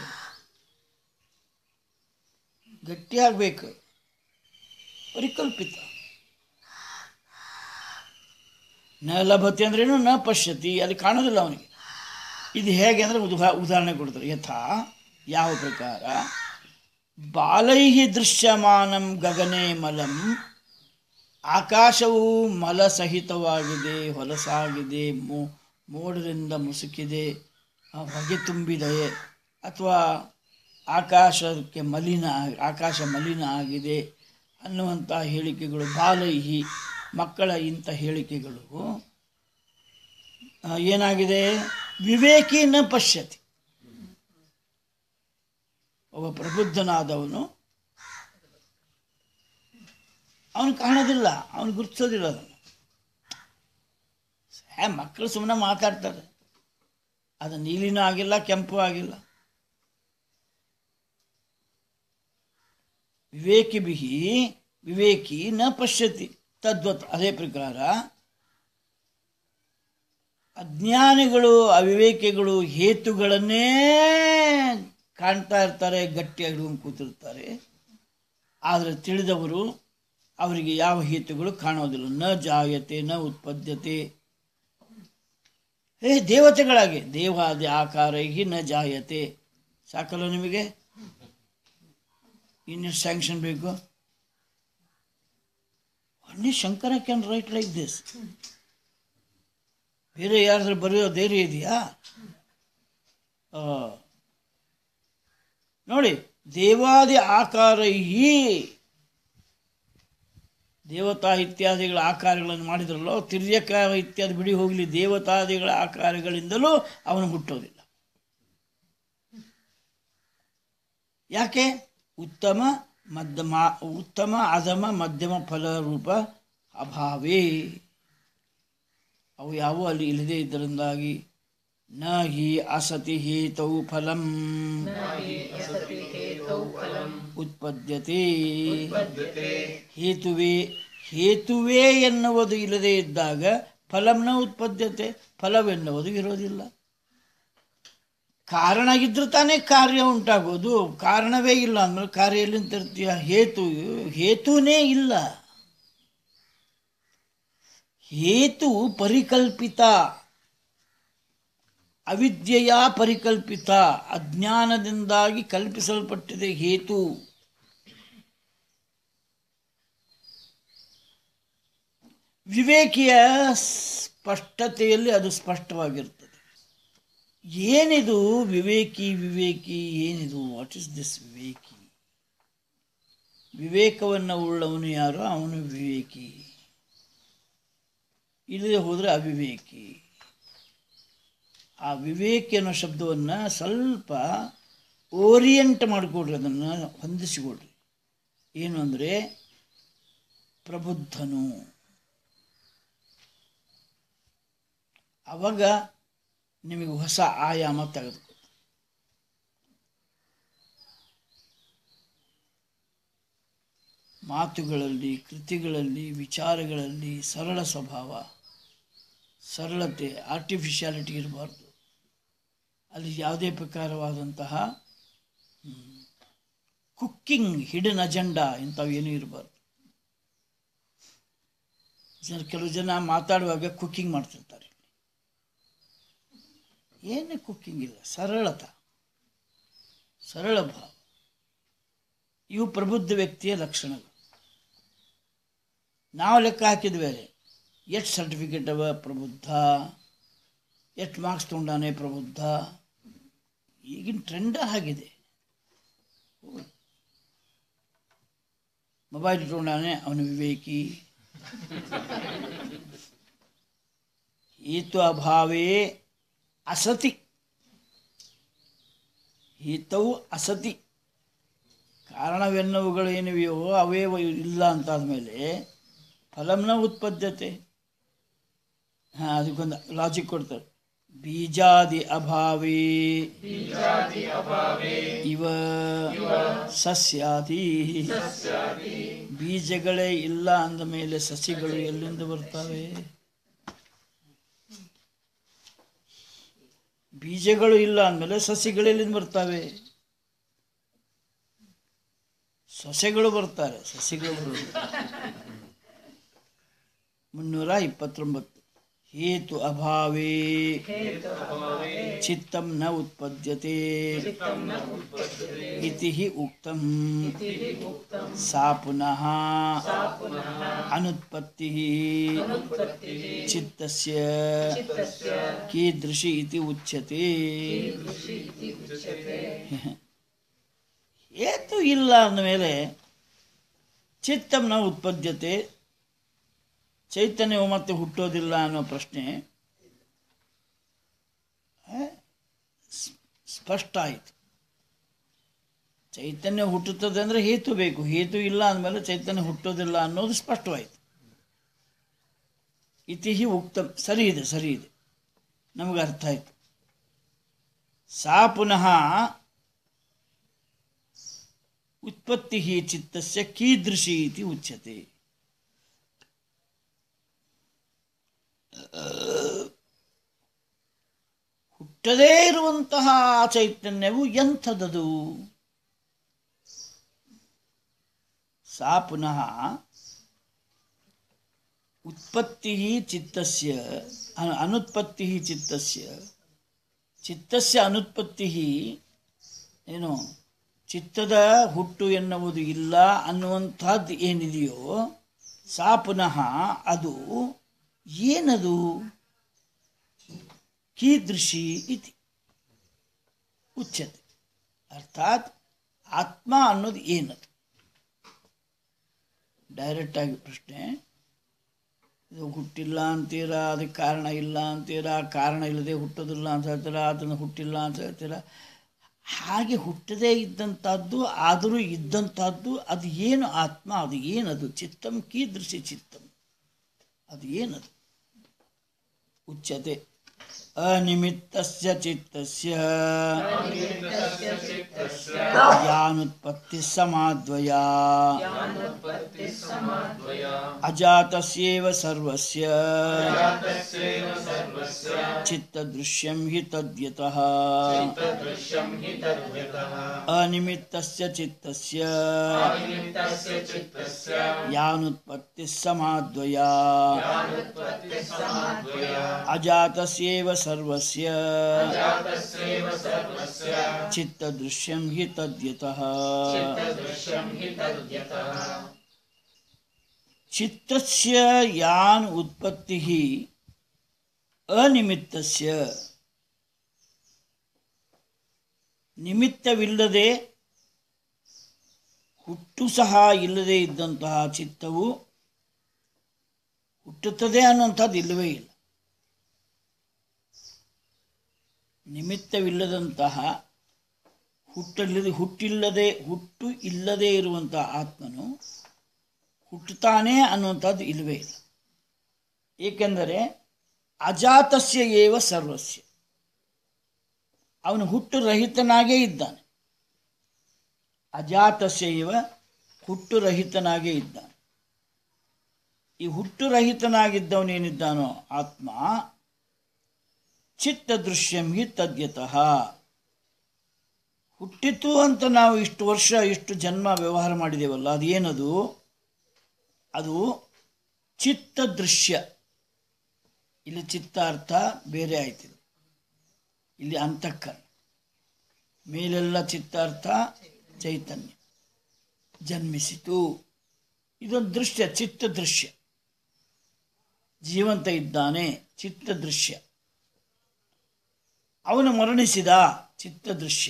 ಗಟ್ಟಿಯಾಗಬೇಕು ಪರಿಕಲ್ಪಿತ ನ ಲಭತೆ ಅಂದ್ರೇನು ನ ಪಶ್ಯತಿ ಅಲ್ಲಿ ಕಾಣೋದಿಲ್ಲ ಅವನಿಗೆ ಇದು ಹೇಗೆ ಅಂದರೆ ಉದಾ ಉದಾಹರಣೆ ಕೊಡ್ತಾರೆ ಯಥಾ ಯಾವ ಪ್ರಕಾರ ಬಾಲೈಹಿ ದೃಶ್ಯಮಾನಂ ಗಗನೆ ಮಲಂ ಆಕಾಶವು ಮಲಸಹಿತವಾಗಿದೆ ಹೊಲಸಾಗಿದೆ ಮೋ ಮೋಡದಿಂದ ಮುಸುಕಿದೆ ಆ ಹೊಗೆ ತುಂಬಿದೆ ಅಥವಾ ಆಕಾಶಕ್ಕೆ ಮಲಿನ ಆಕಾಶ ಮಲಿನ ಆಗಿದೆ ಅನ್ನುವಂಥ ಹೇಳಿಕೆಗಳು ಬಾಲೈಹಿ ಮಕ್ಕಳ ಇಂಥ ಹೇಳಿಕೆಗಳು ಆ, ಏನಾಗಿದೆ ವಿವೇಕಿ ನ ಪಶ್ಯತಿ ಒಬ್ಬ ಪ್ರಬುದ್ಧನಾದವನು ಅವನು ಕಾಣೋದಿಲ್ಲ ಅವನು ಗುರುತಿಸೋದಿಲ್ಲ ಅದನ್ನು ಹೇ ಮಕ್ಕಳು ಸುಮ್ಮನೆ ಮಾತಾಡ್ತಾರೆ ಅದು ನೀಲಿನೂ ಆಗಿಲ್ಲ ಕೆಂಪು ಆಗಿಲ್ಲ ವಿವೇಕಿ ಬಿಹಿ ವಿವೇಕಿ ನ ಪಶ್ಯತಿ ತದ್ವತ್ ಅದೇ ಪ್ರಕಾರ ಅಜ್ಞಾನಿಗಳು ಅವಿವೇಕಿಗಳು ಹೇತುಗಳನ್ನೇ ಕಾಣ್ತಾ ಇರ್ತಾರೆ ಗಟ್ಟಿಯಾಗಿ ಹಿಡ್ಕೊಂಡು ಕೂತಿರ್ತಾರೆ ಆದರೆ ತಿಳಿದವರು ಅವರಿಗೆ ಯಾವ ಹೇತುಗಳು ಕಾಣೋದಿಲ್ಲ ನ ಜಾಯತೆ ನ ಉತ್ಪದ್ಯತೆ ಹೇ ದೇವತೆಗಳಾಗಿ ದೇವಾದಿ ಆಕಾರೈಹಿ ನ ಜಾಯತೆ ಸಾಕಲ್ಲ ನಿಮಗೆ ಇನ್ನೆಷ್ಟು ಸ್ಯಾಂಕ್ಷನ್ ಬೇಕು only Shankara can write like this ಬೇರೆ ಯಾರಾದ್ರೂ ಬರೆಯೋ ಧೈರ್ಯ ಇದೆಯಾ ಆ, ನೋಡಿ ದೇವಾದಿ ಆಕಾರೈಹಿ ದೇವತಾ ಇತ್ಯಾದಿಗಳ ಆಕಾರಗಳನ್ನು ಮಾಡಿದ್ರಲ್ಲೋ ತಿರ್ಯಕ ಇತ್ಯಾದಿ ಬಿಡಿ ಹೋಗಲಿ ದೇವತಾದಿಗಳ ಆಕಾರಗಳಿಂದಲೂ ಅವನು ಹುಟ್ಟೋದಿಲ್ಲ ಯಾಕೆ ಉತ್ತಮ ಮಧ್ಯಮ ಉತ್ತಮ ಅಧಮ ಮಧ್ಯಮ ಫಲ ರೂಪ ಅಭಾವೇ ಅವು ಯಾವ ಅಲ್ಲಿ ಇಲ್ಲದೆ ಇದರಿಂದಾಗಿ ನ ಹಿ ಅಸತಿ ಹೇತೌ ಫಲಂ ಉತ್ಪದ್ಯತೆ ಹೇತುವೆ ಹೇತುವೇ ಎನ್ನುವುದು ಇಲ್ಲದೆ ಇದ್ದಾಗ ಫಲಂನ ಉತ್ಪದ್ಯತೆ ಫಲವೆನ್ನುವುದು ಇರೋದಿಲ್ಲ ಕಾರಣ ಇದ್ರೆ ತಾನೇ ಕಾರ್ಯ ಉಂಟಾಗೋದು ಕಾರಣವೇ ಇಲ್ಲ ಅಂದ್ರೆ ಕಾರ್ಯ ಎಲ್ಲಿಂದ ತರ್ತೀಯ ಹೇತು ಹೇತುನೇ ಇಲ್ಲ ಹೇತು ಪರಿಕಲ್ಪಿತ ಅವಿದ್ಯೆಯ ಪರಿಕಲ್ಪಿತ ಅಜ್ಞಾನದಿಂದಾಗಿ ಕಲ್ಪಿಸಲ್ಪಟ್ಟಿದೆ ಹೇತು ವಿವೇಕಿಯ ಸ್ಪಷ್ಟತೆಯಲ್ಲಿ ಅದು ಸ್ಪಷ್ಟವಾಗಿರ್ತದೆ ಏನಿದು ವಿವೇಕಿ ವಿವೇಕಿ ಏನಿದು ವಾಟ್ ಇಸ್ ದಿಸ್ ವಿವೇಕಿ ವಿವೇಕವನ್ನು ಉಳ್ಳವನು ಯಾರೋ ಅವನು ವಿವೇಕಿ ಇಲ್ಲದೆ ಹೋದರೆ ಅವಿವೇಕಿ ಆ ವಿವೇಕಿ ಅನ್ನೋ ಶಬ್ದವನ್ನು ಸ್ವಲ್ಪ ಓರಿಯೆಂಟ್ ಮಾಡಿಕೊಡ್ರಿ ಅದನ್ನು ಹೊಂದಿಸಿಕೊಡ್ರಿ ಏನು ಅಂದರೆ ಪ್ರಬುದ್ಧನು ಅವಾಗ ನಿಮಗೆ ಹೊಸ ಆಯಾಮ ತೆಗೆದುಕೊ ಮಾತುಗಳಲ್ಲಿ ಕೃತಿಗಳಲ್ಲಿ ವಿಚಾರಗಳಲ್ಲಿ ಸರಳ ಸ್ವಭಾವ ಸರಳತೆ ಆರ್ಟಿಫಿಷಿಯಾಲಿಟಿ ಇರಬಾರ್ದು ಅಲ್ಲಿ ಯಾವುದೇ ಪ್ರಕಾರವಾದಂತಹ ಕುಕ್ಕಿಂಗ್ ಹಿಡನ್ ಅಜೆಂಡಾ ಇಂಥವೇನೂ ಇರಬಾರ್ದು ಜನ ಕೆಲವು ಜನ ಮಾತಾಡುವಾಗ ಕುಕ್ಕಿಂಗ್ ಮಾಡ್ತಿರ್ತಾರೆ ಏನೇ ಕುಕ್ಕಿಂಗ್ ಇಲ್ಲ ಸರಳತ ಸರಳ ಭಾವ ಇವು ಪ್ರಬುದ್ಧ ವ್ಯಕ್ತಿಯ ಲಕ್ಷಣಗಳು ನಾವು ಲೆಕ್ಕ ಹಾಕಿದ ಬೇರೆ ಎಷ್ಟು ಸರ್ಟಿಫಿಕೇಟ್ ಅವ ಪ್ರಬುದ್ಧ ಎಷ್ಟು ಮಾರ್ಕ್ಸ್ ತೊಗೊಂಡಾನೆ ಪ್ರಬುದ್ಧ ಈಗಿನ ಟ್ರೆಂಡ್ ಆಗಿದೆ ಮೊಬೈಲ್ ಇಟ್ಕೊಂಡಾನೆ ಅವನು ವಿವೇಕಿ ಈತು ಅಭಾವೇ ಅಸತಿ ಹಿತವು ಅಸತಿ ಕಾರಣವೆನ್ನುವುಗಳು ಏನಿವೆಯೋ ಅವೇ ಇಲ್ಲ ಅಂತಾದ್ಮೇಲೆ ಫಲಂನ ಉತ್ಪದ್ಯತೆ ಹಾಂ ಅದಕ್ಕೊಂದು ಲಾಜಿಕ್ ಕೊಡ್ತಾರೆ ಬೀಜಾದಿ ಅಭಾವೇ ಇವ ಸಸ್ಯಾದಿ ಬೀಜಗಳೇ ಇಲ್ಲ ಅಂದ ಮೇಲೆ ಸಸಿಗಳು ಎಲ್ಲಿಂದ ಬರ್ತವೆ ಬೀಜಗಳು ಇಲ್ಲ ಅಂದಮೇಲೆ ಸಸಿಗಳು ಎಲ್ಲಿಂದ ಬರ್ತವೆ ಸೊಸೆಗಳು ಬರ್ತಾರೆ ಸಸಿಗಳು ಬರುವುದಿಲ್ಲ ಮುನ್ನೂರ ಇಪ್ಪತ್ತೊಂಬತ್ತು ಹೇತು ಅಭಾವೇ ಚಿತ್ತಂ ನ ಉತ್ಪದ್ಯತೆ ಇತಿ ಹಿ ಉಕ್ತಂ ಸಾ ಪುನಃ ಅನುತ್ಪತ್ತಿ ಚಿತ್ತಸ್ಯ ಕೀದೃಶಿ ಇತಿ ಉಚ್ಯತೆ ಹೇತು ಇಲ್ಲ ಅಂದಮೇಲೆ ಚಿತ್ತಂನ ಉತ್ಪದ್ಯತೆ ಚೈತನ್ಯವು ಮತ್ತೆ ಹುಟ್ಟೋದಿಲ್ಲ ಅನ್ನೋ ಪ್ರಶ್ನೆ ಆ, ಸ್- ಸ್ಪಷ್ಟ ಆಯಿತು ಚೈತನ್ಯ ಹುಟ್ಟುತ್ತದೆ ಅಂದರೆ ಹೇತು ಬೇಕು ಹೇತು ಇಲ್ಲ ಅಂದಮೇಲೆ ಚೈತನ್ಯ ಹುಟ್ಟೋದಿಲ್ಲ ಅನ್ನೋದು ಸ್ಪಷ್ಟವಾಯಿತು ಇತಿ ಹಿ ಉಕ್ತಂ ಸರಿ ಇದೆ ಸರಿ ಇದೆ ನಮಗೆ ಅರ್ಥ ಆಯಿತು ಸಾ ಪುನಃ ಉತ್ಪತ್ತಿ ಚಿತ್ತಸ್ಯ ಕೀದೃಶಿ ಇತಿ ಉಚ್ಯತೆ ಹುಟ್ಟದೇ ಇರುವಂತಹ ಆ ಚೈತನ್ಯವು ಎಂಥದದು ಸಾ ಪುನಃ ಉತ್ಪತ್ತಿ ಚಿತ್ತಸ್ಯ ಅನು- ಅನುತ್ಪತ್ತಿ ಚಿತ್ತಸ್ಯ ಚಿತ್ತಸ್ಯ ಅನುತ್ಪತ್ತಿ ಏನು ಚಿತ್ತದ ಹುಟ್ಟು ಎನ್ನುವುದು ಇಲ್ಲ ಅನ್ನುವಂಥದ್ದು ಏನಿದೆಯೋ ಸಾ ಪುನಃ ಅದು ಏನದು ಕೀದೃಶಿ ಇತಿ ಉಚ್ಯತೆ ಅರ್ಥಾತ್ ಆತ್ಮ ಅನ್ನೋದು ಏನದು ಡೈರೆಕ್ಟ್ ಆಗಿ ಪ್ರಶ್ನೆ ಇದು ಹುಟ್ಟಿಲ್ಲ ಅಂತೀರಾ ಅದಕ್ಕೆ ಕಾರಣ ಇಲ್ಲ ಅಂತೀರಾ ಕಾರಣ ಇಲ್ಲದೆ ಹುಟ್ಟೋದಿಲ್ಲ ಅಂತ ಹೇಳ್ತೀರಾ ಅದನ್ನು ಹುಟ್ಟಿಲ್ಲ ಅಂತ ಹೇಳ್ತೀರಾ ಹಾಗೆ ಹುಟ್ಟದೇ ಇದ್ದಂಥದ್ದು ಆದರೂ ಇದ್ದಂಥದ್ದು ಅದು ಏನು ಆತ್ಮ ಅದು ಏನದು ಚಿತ್ತಂ ಕೀದೃಶಿ ಚಿತ್ತಂ ಅದು ಏನದು ಉಚ್ಯತೆ ಅನಿಮಿತ್ತಸ್ಯ ಚಿತ್ತಸ್ಯ ಯಾನುತ್ಪತ್ತಿ ಸಮಾದ್ವಯ ಅಜಾತಸ್ಯೇವ ಸರ್ವಸ್ಯ ಚಿತ್ತದೃಶ್ಯಂ ಹಿ ತದ್ಯತಃ ಅನಿಮಿತ್ತಸ್ಯ ಚಿತ್ತಸ್ಯ ಯಾನುತ್ಪತ್ತಿ ಸಮಾದ್ವಯ ಅಜಾತಸ್ಯೇವ ಸರ್ವಸ್ಯ ಚಿತ್ತದೃಶ್ಯಂ ಹಿ ತದ್ಯತಃ ಚಿತ್ತಸ್ಯ ಯಾನ್ ಉತ್ಪತ್ತಿ ಅನಿಮಿತ್ತಸ್ಯ ನಿಮಿತ್ತವಿಲ್ಲದೆ ಹುಟ್ಟು ಸಹ ಇಲ್ಲದೆ ಇದ್ದಂತಹ ಚಿತ್ತವು ಹುಟ್ಟುತ್ತದೆ ಅನ್ನುವಂಥದ್ದು ಇಲ್ಲವೇ ಇಲ್ಲ ನಿಮಿತ್ತವಿಲ್ಲದಂತಹ ಹುಟ್ಟಲ್ಲದೆ ಹುಟ್ಟಿಲ್ಲದೆ ಹುಟ್ಟು ಇಲ್ಲದೆ ಇರುವಂತಹ ಆತ್ಮನು ಹುಟ್ಟುತ್ತಾನೆ ಅನ್ನುವಂಥದ್ದು ಇಲ್ಲವೇ ಇಲ್ಲ ಏಕೆಂದರೆ ಅಜಾತಸ್ಯ ಏವ ಸರ್ವಸ್ಯ ಅವನು ಹುಟ್ಟು ರಹಿತನಾಗೇ ಇದ್ದಾನೆ ಅಜಾತಸ್ಯ ಇವ ಹುಟ್ಟು ರಹಿತನಾಗೇ ಇದ್ದಾನೆ ಈ ಹುಟ್ಟು ರಹಿತನಾಗಿದ್ದವನೇನಿದ್ದಾನೋ ಆತ್ಮ ಚಿತ್ತ ದೃಶ್ಯಂ ಹಿ ತದ್ಯತಃ ಹುಟ್ಟಿತು ಅಂತ ನಾವು ಇಷ್ಟು ವರ್ಷ ಇಷ್ಟು ಜನ್ಮ ವ್ಯವಹಾರ ಮಾಡಿದೇವಲ್ಲ ಅದೇನದು ಅದು ಚಿತ್ತ ದೃಶ್ಯ ಇಲ್ಲಿ ಚಿತ್ತಾರ್ಥ ಬೇರೆ ಆಯ್ತಿದೆ ಇಲ್ಲಿ ಅಂತಃಕರಣ ಮೇಲೆಲ್ಲ ಚಿತ್ತಾರ್ಥ ಚೈತನ್ಯ ಜನ್ಮಿಸಿತು ಇದೊಂದು ದೃಶ್ಯ ಚಿತ್ತ ದೃಶ್ಯ ಜೀವಂತ ಇದ್ದಾನೆ ಚಿತ್ತ ದೃಶ್ಯ ಅವನು ಮರಣಿಸಿದ ಚಿತ್ತ ದೃಶ್ಯ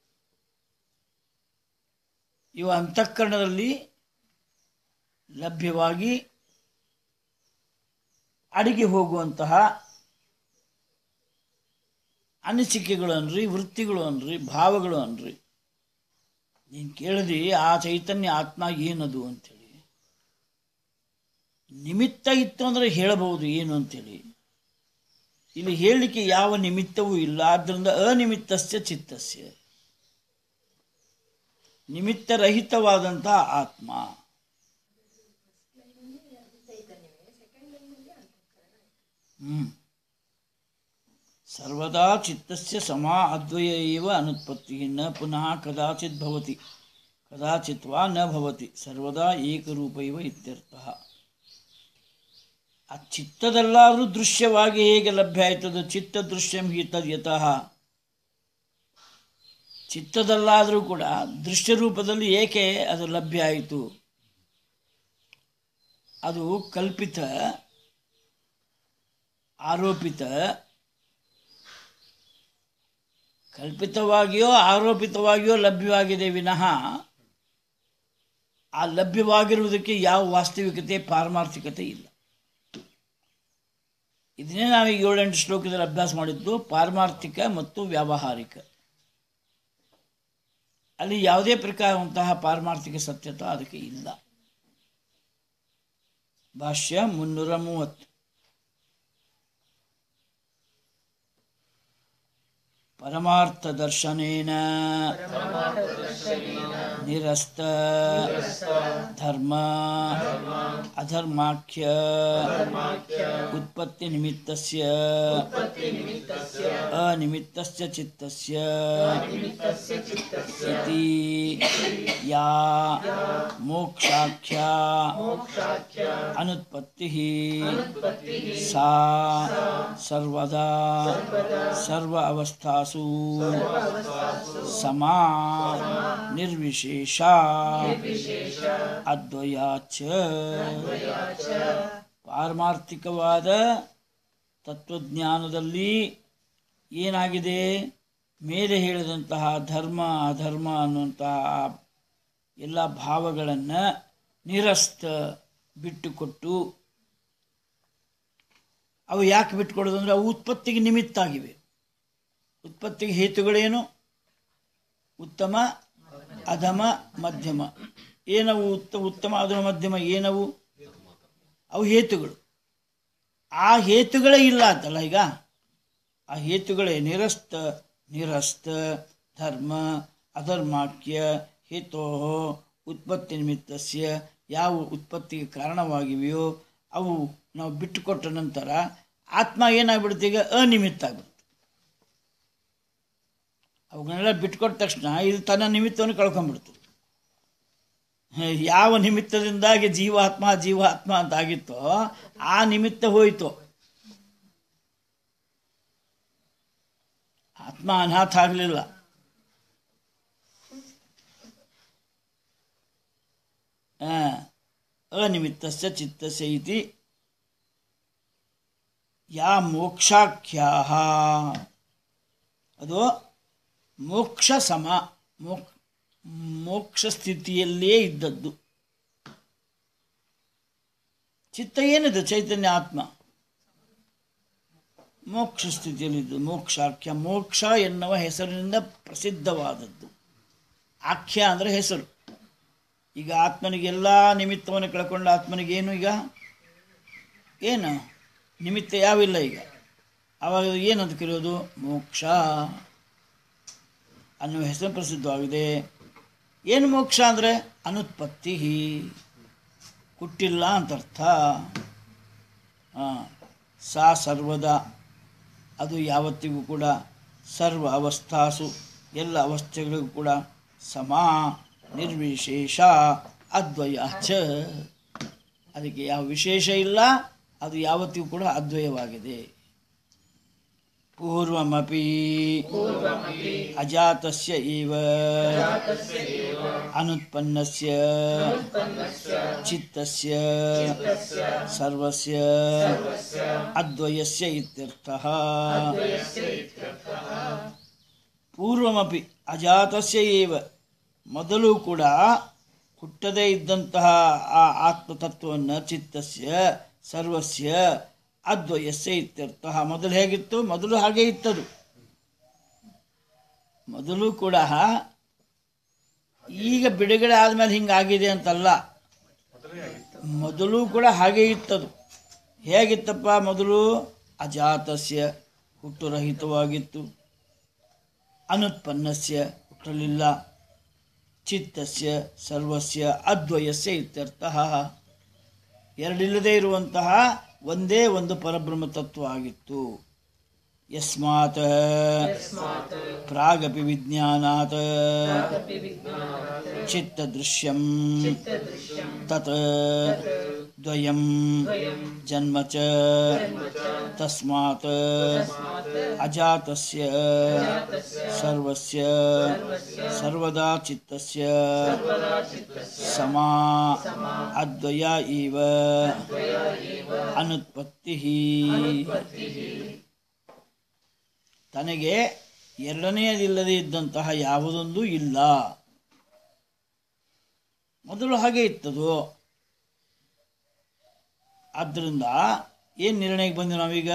ಇವ ಅಂತಃಕರಣದಲ್ಲಿ ಲಭ್ಯವಾಗಿ ಅಡಿಗೆ ಹೋಗುವಂತಹ ಅನಿಸಿಕೆಗಳು ಅನ್ರಿ ವೃತ್ತಿಗಳು ಅನ್ರಿ ಭಾವಗಳು ಅನ್ರಿ ನೀನು ಕೇಳಿದ್ರಿ ಆ ಚೈತನ್ಯ ಆತ್ಮ ಏನದು ಅಂತೇಳಿ ನಿಮಿತ್ತ ಇತ್ತು ಅಂದರೆ ಹೇಳಬಹುದು ಏನು ಅಂತೇಳಿ ಇಲ್ಲಿ ಹೇಳಲಿಕ್ಕೆ ಯಾವ ನಿಮಿತ್ತವೂ ಇಲ್ಲ ಆದ್ದರಿಂದ ಅನಿಮಿತ್ತಸ್ಯ ಚಿತ್ತಸ್ಯ ನಿಮಿತ್ತರಹಿತವಾದಂತಹ ಆತ್ಮ ಹ್ಮ್ ಸರ್ವದಾ ಚಿತ್ತಸ್ಯ ಸಮಾ ಅದ್ವಯ ಏವ ಅನುತ್ಪತ್ತಿ ನ ಪುನಃ ಕದಾಚಿತ್ ಭವತಿ ಕದಾಚಿತ್ ವಾ ನ ಭವತಿ ಸರ್ವದಾ ಏಕರೂಪ ಇವ ಇತ್ಯರ್ಥಃ ಆ ಚಿತ್ತದಲ್ಲಾದರೂ ದೃಶ್ಯವಾಗಿ ಹೇಗೆ ಲಭ್ಯ ಆಯ್ತದ ಚಿತ್ತ ದೃಶ್ಯಂ ಹಿ ತದ್ಯತಃ ಚಿತ್ತದಲ್ಲಾದರೂ ಕೂಡ ದೃಶ್ಯ ರೂಪದಲ್ಲಿ ಏಕೆ ಅದು ಲಭ್ಯ ಆಯಿತು ಅದು ಕಲ್ಪಿತ ಆರೋಪಿತ ಕಲ್ಪಿತವಾಗಿಯೋ ಆರೋಪಿತವಾಗಿಯೋ ಲಭ್ಯವಾಗಿದೆ ವಿನಃ ಆ ಲಭ್ಯವಾಗಿರುವುದಕ್ಕೆ ಯಾವ ವಾಸ್ತವಿಕತೆ ಪಾರಮಾರ್ಥಿಕತೆ ಇಲ್ಲ ಇದನ್ನೇ ನಾವು ಈಗ ಏಳೆಂಟು ಶ್ಲೋಕದಲ್ಲಿ ಅಭ್ಯಾಸ ಮಾಡಿದ್ದು ಪಾರಮಾರ್ಥಿಕ ಮತ್ತು ವ್ಯಾವಹಾರಿಕ ಅಲ್ಲಿ ಯಾವುದೇ ಪ್ರಕಾರವಂತಹ ಪಾರಮಾರ್ಥಿಕ ಸತ್ಯತ ಅದಕ್ಕೆ ಇಲ್ಲ ಭಾಷ್ಯ ಮುನ್ನೂರ ಮೂವತ್ತು ಪರಮಾರ್ಥ ದರ್ಶನೇನ ನಿರಸ್ತ ಧರ್ಮ ಅಧರ್ಮಾಖ್ಯ ಉತ್ಪತ್ತಿ ನಿಮಿತ್ತಸ್ಯ ಅನಿಮಿತ್ತಸ್ಯ ಚಿತ್ತಸ್ಯ ಇತಿ ಯಾ ಮೋಕ್ಷಾಖ್ಯ ಅನುತ್ಪತ್ತಿ ಸಾ ಸರ್ವದಾ ಸರ್ವ ಅವಸ್ಥಾಸು ಸಮಾ ನಿರ್ವಿಶೇಷ ಅದ್ವಯಾಚ ಪಾರಮಾರ್ಥಿಕವಾದ ತತ್ವಜ್ಞಾನದಲ್ಲಿ ಏನಾಗಿದೆ ಮೇಲೆ ಹೇಳಿದಂತಹ ಧರ್ಮ ಅಧರ್ಮ ಅನ್ನುವಂತಹ ಆ ಎಲ್ಲ ಭಾವಗಳನ್ನು ನಿರಸ್ತ ಬಿಟ್ಟುಕೊಟ್ಟು ಅವು ಯಾಕೆ ಬಿಟ್ಕೊಡೋದು ಅಂದರೆ ಅವು ಉತ್ಪತ್ತಿಗೆ ನಿಮಿತ್ತ ಆಗಿವೆ ಉತ್ಪತ್ತಿಗೆ ಹೇತುಗಳೇನು ಉತ್ತಮ ಅಧಮ ಮಧ್ಯಮ ಏನವು ಉತ್ತ ಉತ್ತಮ ಅಧಮ ಮಧ್ಯಮ ಏನವು ಅವು ಹೇತುಗಳು ಆ ಹೇತುಗಳೇ ಇಲ್ಲ ಅಂತಲ್ಲ ಈಗ ಆ ಹೇತುಗಳೇ ನಿರಸ್ತ ನಿರಸ್ತ ಧರ್ಮ ಅಧರ್ಮಾಖ್ಯ ಹೇತೋ ಉತ್ಪತ್ತಿ ನಿಮಿತ್ತಸ್ಯ ಯಾವ ಉತ್ಪತ್ತಿಗೆ ಕಾರಣವಾಗಿವೆಯೋ ಅವು ನಾವು ಬಿಟ್ಟುಕೊಟ್ಟ ನಂತರ ಆತ್ಮ ಏನಾಗ್ಬಿಡುತ್ತೆ ಈಗ ಅನಿಮಿತ್ತ ಆಗ್ಬಿಡುತ್ತೆ ಅವುಗಳನ್ನೆಲ್ಲ ಬಿಟ್ಕೊಟ್ಟ ತಕ್ಷಣ ಇದು ತನ್ನ ನಿಮಿತ್ತವನ್ನು ಕಳ್ಕೊಂಡ್ಬಿಡ್ತು ಯಾವ ನಿಮಿತ್ತದಿಂದಾಗಿ ಜೀವಾತ್ಮ ಜೀವಾತ್ಮ ಅಂತ ಆಗಿತ್ತೋ ಆ ನಿಮಿತ್ತ ಹೋಯಿತು ಆತ್ಮ ಅನಾಥ ಆಗಲಿಲ್ಲ ಅನಿಮಿತ್ತಸ್ಯ ಚಿತ್ತಸ್ಯ ಇತಿ ಯಾ ಮೋಕ್ಷಾಖ್ಯಾ ಅದು ಮೋಕ್ಷ ಸಮ ಮೋಕ್ ಮೋಕ್ಷ ಸ್ಥಿತಿಯಲ್ಲೇ ಇದ್ದದ್ದು ಚಿತ್ತ ಏನಿದೆ ಚೈತನ್ಯ ಆತ್ಮ ಮೋಕ್ಷ ಸ್ಥಿತಿಯಲ್ಲಿದ್ದು ಮೋಕ್ಷಾಖ್ಯ ಮೋಕ್ಷ ಎನ್ನುವ ಹೆಸರಿನಿಂದ ಪ್ರಸಿದ್ಧವಾದದ್ದು ಆಖ್ಯ ಅಂದರೆ ಹೆಸರು ಈಗ ಆತ್ಮನಿಗೆಲ್ಲ ನಿಮಿತ್ತವನ್ನು ಕಳ್ಕೊಂಡ ಆತ್ಮನಿಗೇನು ಈಗ ಏನು ನಿಮಿತ್ತ ಯಾವಿಲ್ಲ ಈಗ ಆವಾಗ ಏನಂತ ಕರೆಯೋದು ಮೋಕ್ಷ ಅನ್ನುವ ಹೆಸರು ಪ್ರಸಿದ್ಧವಾಗಿದೆ ಏನು ಮೋಕ್ಷ ಅಂದರೆ ಅನುತ್ಪತ್ತಿ ಹುಟ್ಟಿಲ್ಲ ಅಂತ ಅರ್ಥ ಆ, ಸಾ ಸರ್ವದ ಅದು ಯಾವತ್ತಿಗೂ ಕೂಡ ಸರ್ವ ಅವಸ್ಥಾಸು ಎಲ್ಲ ಅವಸ್ಥೆಗಳಿಗೂ ಕೂಡ ಸಮ ನಿರ್ವಿಶೇಷ ಅದ್ವಯ ಚ ಅದಕ್ಕೆ ಯಾವ ವಿಶೇಷ ಇಲ್ಲ ಅದು ಯಾವತ್ತಿಗೂ ಕೂಡ ಅದ್ವಯವಾಗಿದೆ ಪೂರ್ವಮಪಿ ಅಜಾತಸ್ಯ ಇವ ಅನುತ್ಪನ್ನಸ್ಯ ಚಿತ್ತಸ್ಯ ಸರ್ವಸ್ಯ ಅದ್ವಯಸ್ಯ ಇತ್ಯರ್ಥಃ ಪೂರ್ವಮಪಿ ಅಜಾತಸ್ಯ ಏವ ಮೊದಲು ಕೂಡ ಹುಟ್ಟದೇ ಇದ್ದಂತಹ ಆ ಆತ್ಮತತ್ವವನ್ನು ಚಿತ್ತಸ್ಯ ಸರ್ವಸ್ಯ ಅದ್ವಯಸ್ಯ ಇತ್ಯರ್ಥ ಮೊದಲು ಹೇಗಿತ್ತು ಮೊದಲು ಹಾಗೆ ಇತ್ತದು ಮೊದಲು ಕೂಡ ಈಗ ಬಿಡುಗಡೆ ಆದಮೇಲೆ ಹಿಂಗಾಗಿದೆ ಅಂತಲ್ಲ ಮೊದಲು ಕೂಡ ಹಾಗೆ ಇತ್ತದು ಹೇಗಿತ್ತಪ್ಪ ಮೊದಲು ಅಜಾತಸ್ಯ ಹುಟ್ಟುರಹಿತವಾಗಿತ್ತು ಅನುತ್ಪನ್ನಸ್ಯ ಹುಟ್ಟಲಿಲ್ಲ ಚಿತ್ತಸ್ಯ ಸರ್ವಸ್ಯ ಅದ್ವಯಸ್ಯ ಇತ್ಯರ್ಥ ಎರಡಿಲ್ಲದೆ ಇರುವಂತಹ ಒಂದೇ ಒಂದು ಪರಬ್ರಹ್ಮ ತತ್ವ ಆಗಿತ್ತು ಯಸ್ಮಾತ್ ಪ್ರಾಗಪಿ ವಿಜ್ಞಾನಾತ್ ಚಿತ್ತದೃಶ್ಯಂ ತತ್ ದ್ವಯಂ ಜನ್ಮ ಚ ತಸ್ಮಾತ್ ಅಜಾತಸ್ಯ ಸರ್ವಸ್ಯ ಸರ್ವದಾ ಚಿತ್ತಸ್ಯ ಸಮಾ ಅದ್ವಯ ಇವ ಅನುತ್ಪತ್ತಿ ತನಗೆ ಎರಡನೆಯದಿಲ್ಲದೆ ಇದ್ದಂತಹ ಯಾವುದೊಂದು ಇಲ್ಲ ಮೊದಲು ಹಾಗೆ ಇತ್ತದು ಆದ್ದರಿಂದ ಏನು ನಿರ್ಣಯಕ್ಕೆ ಬಂದು ನಾವೀಗ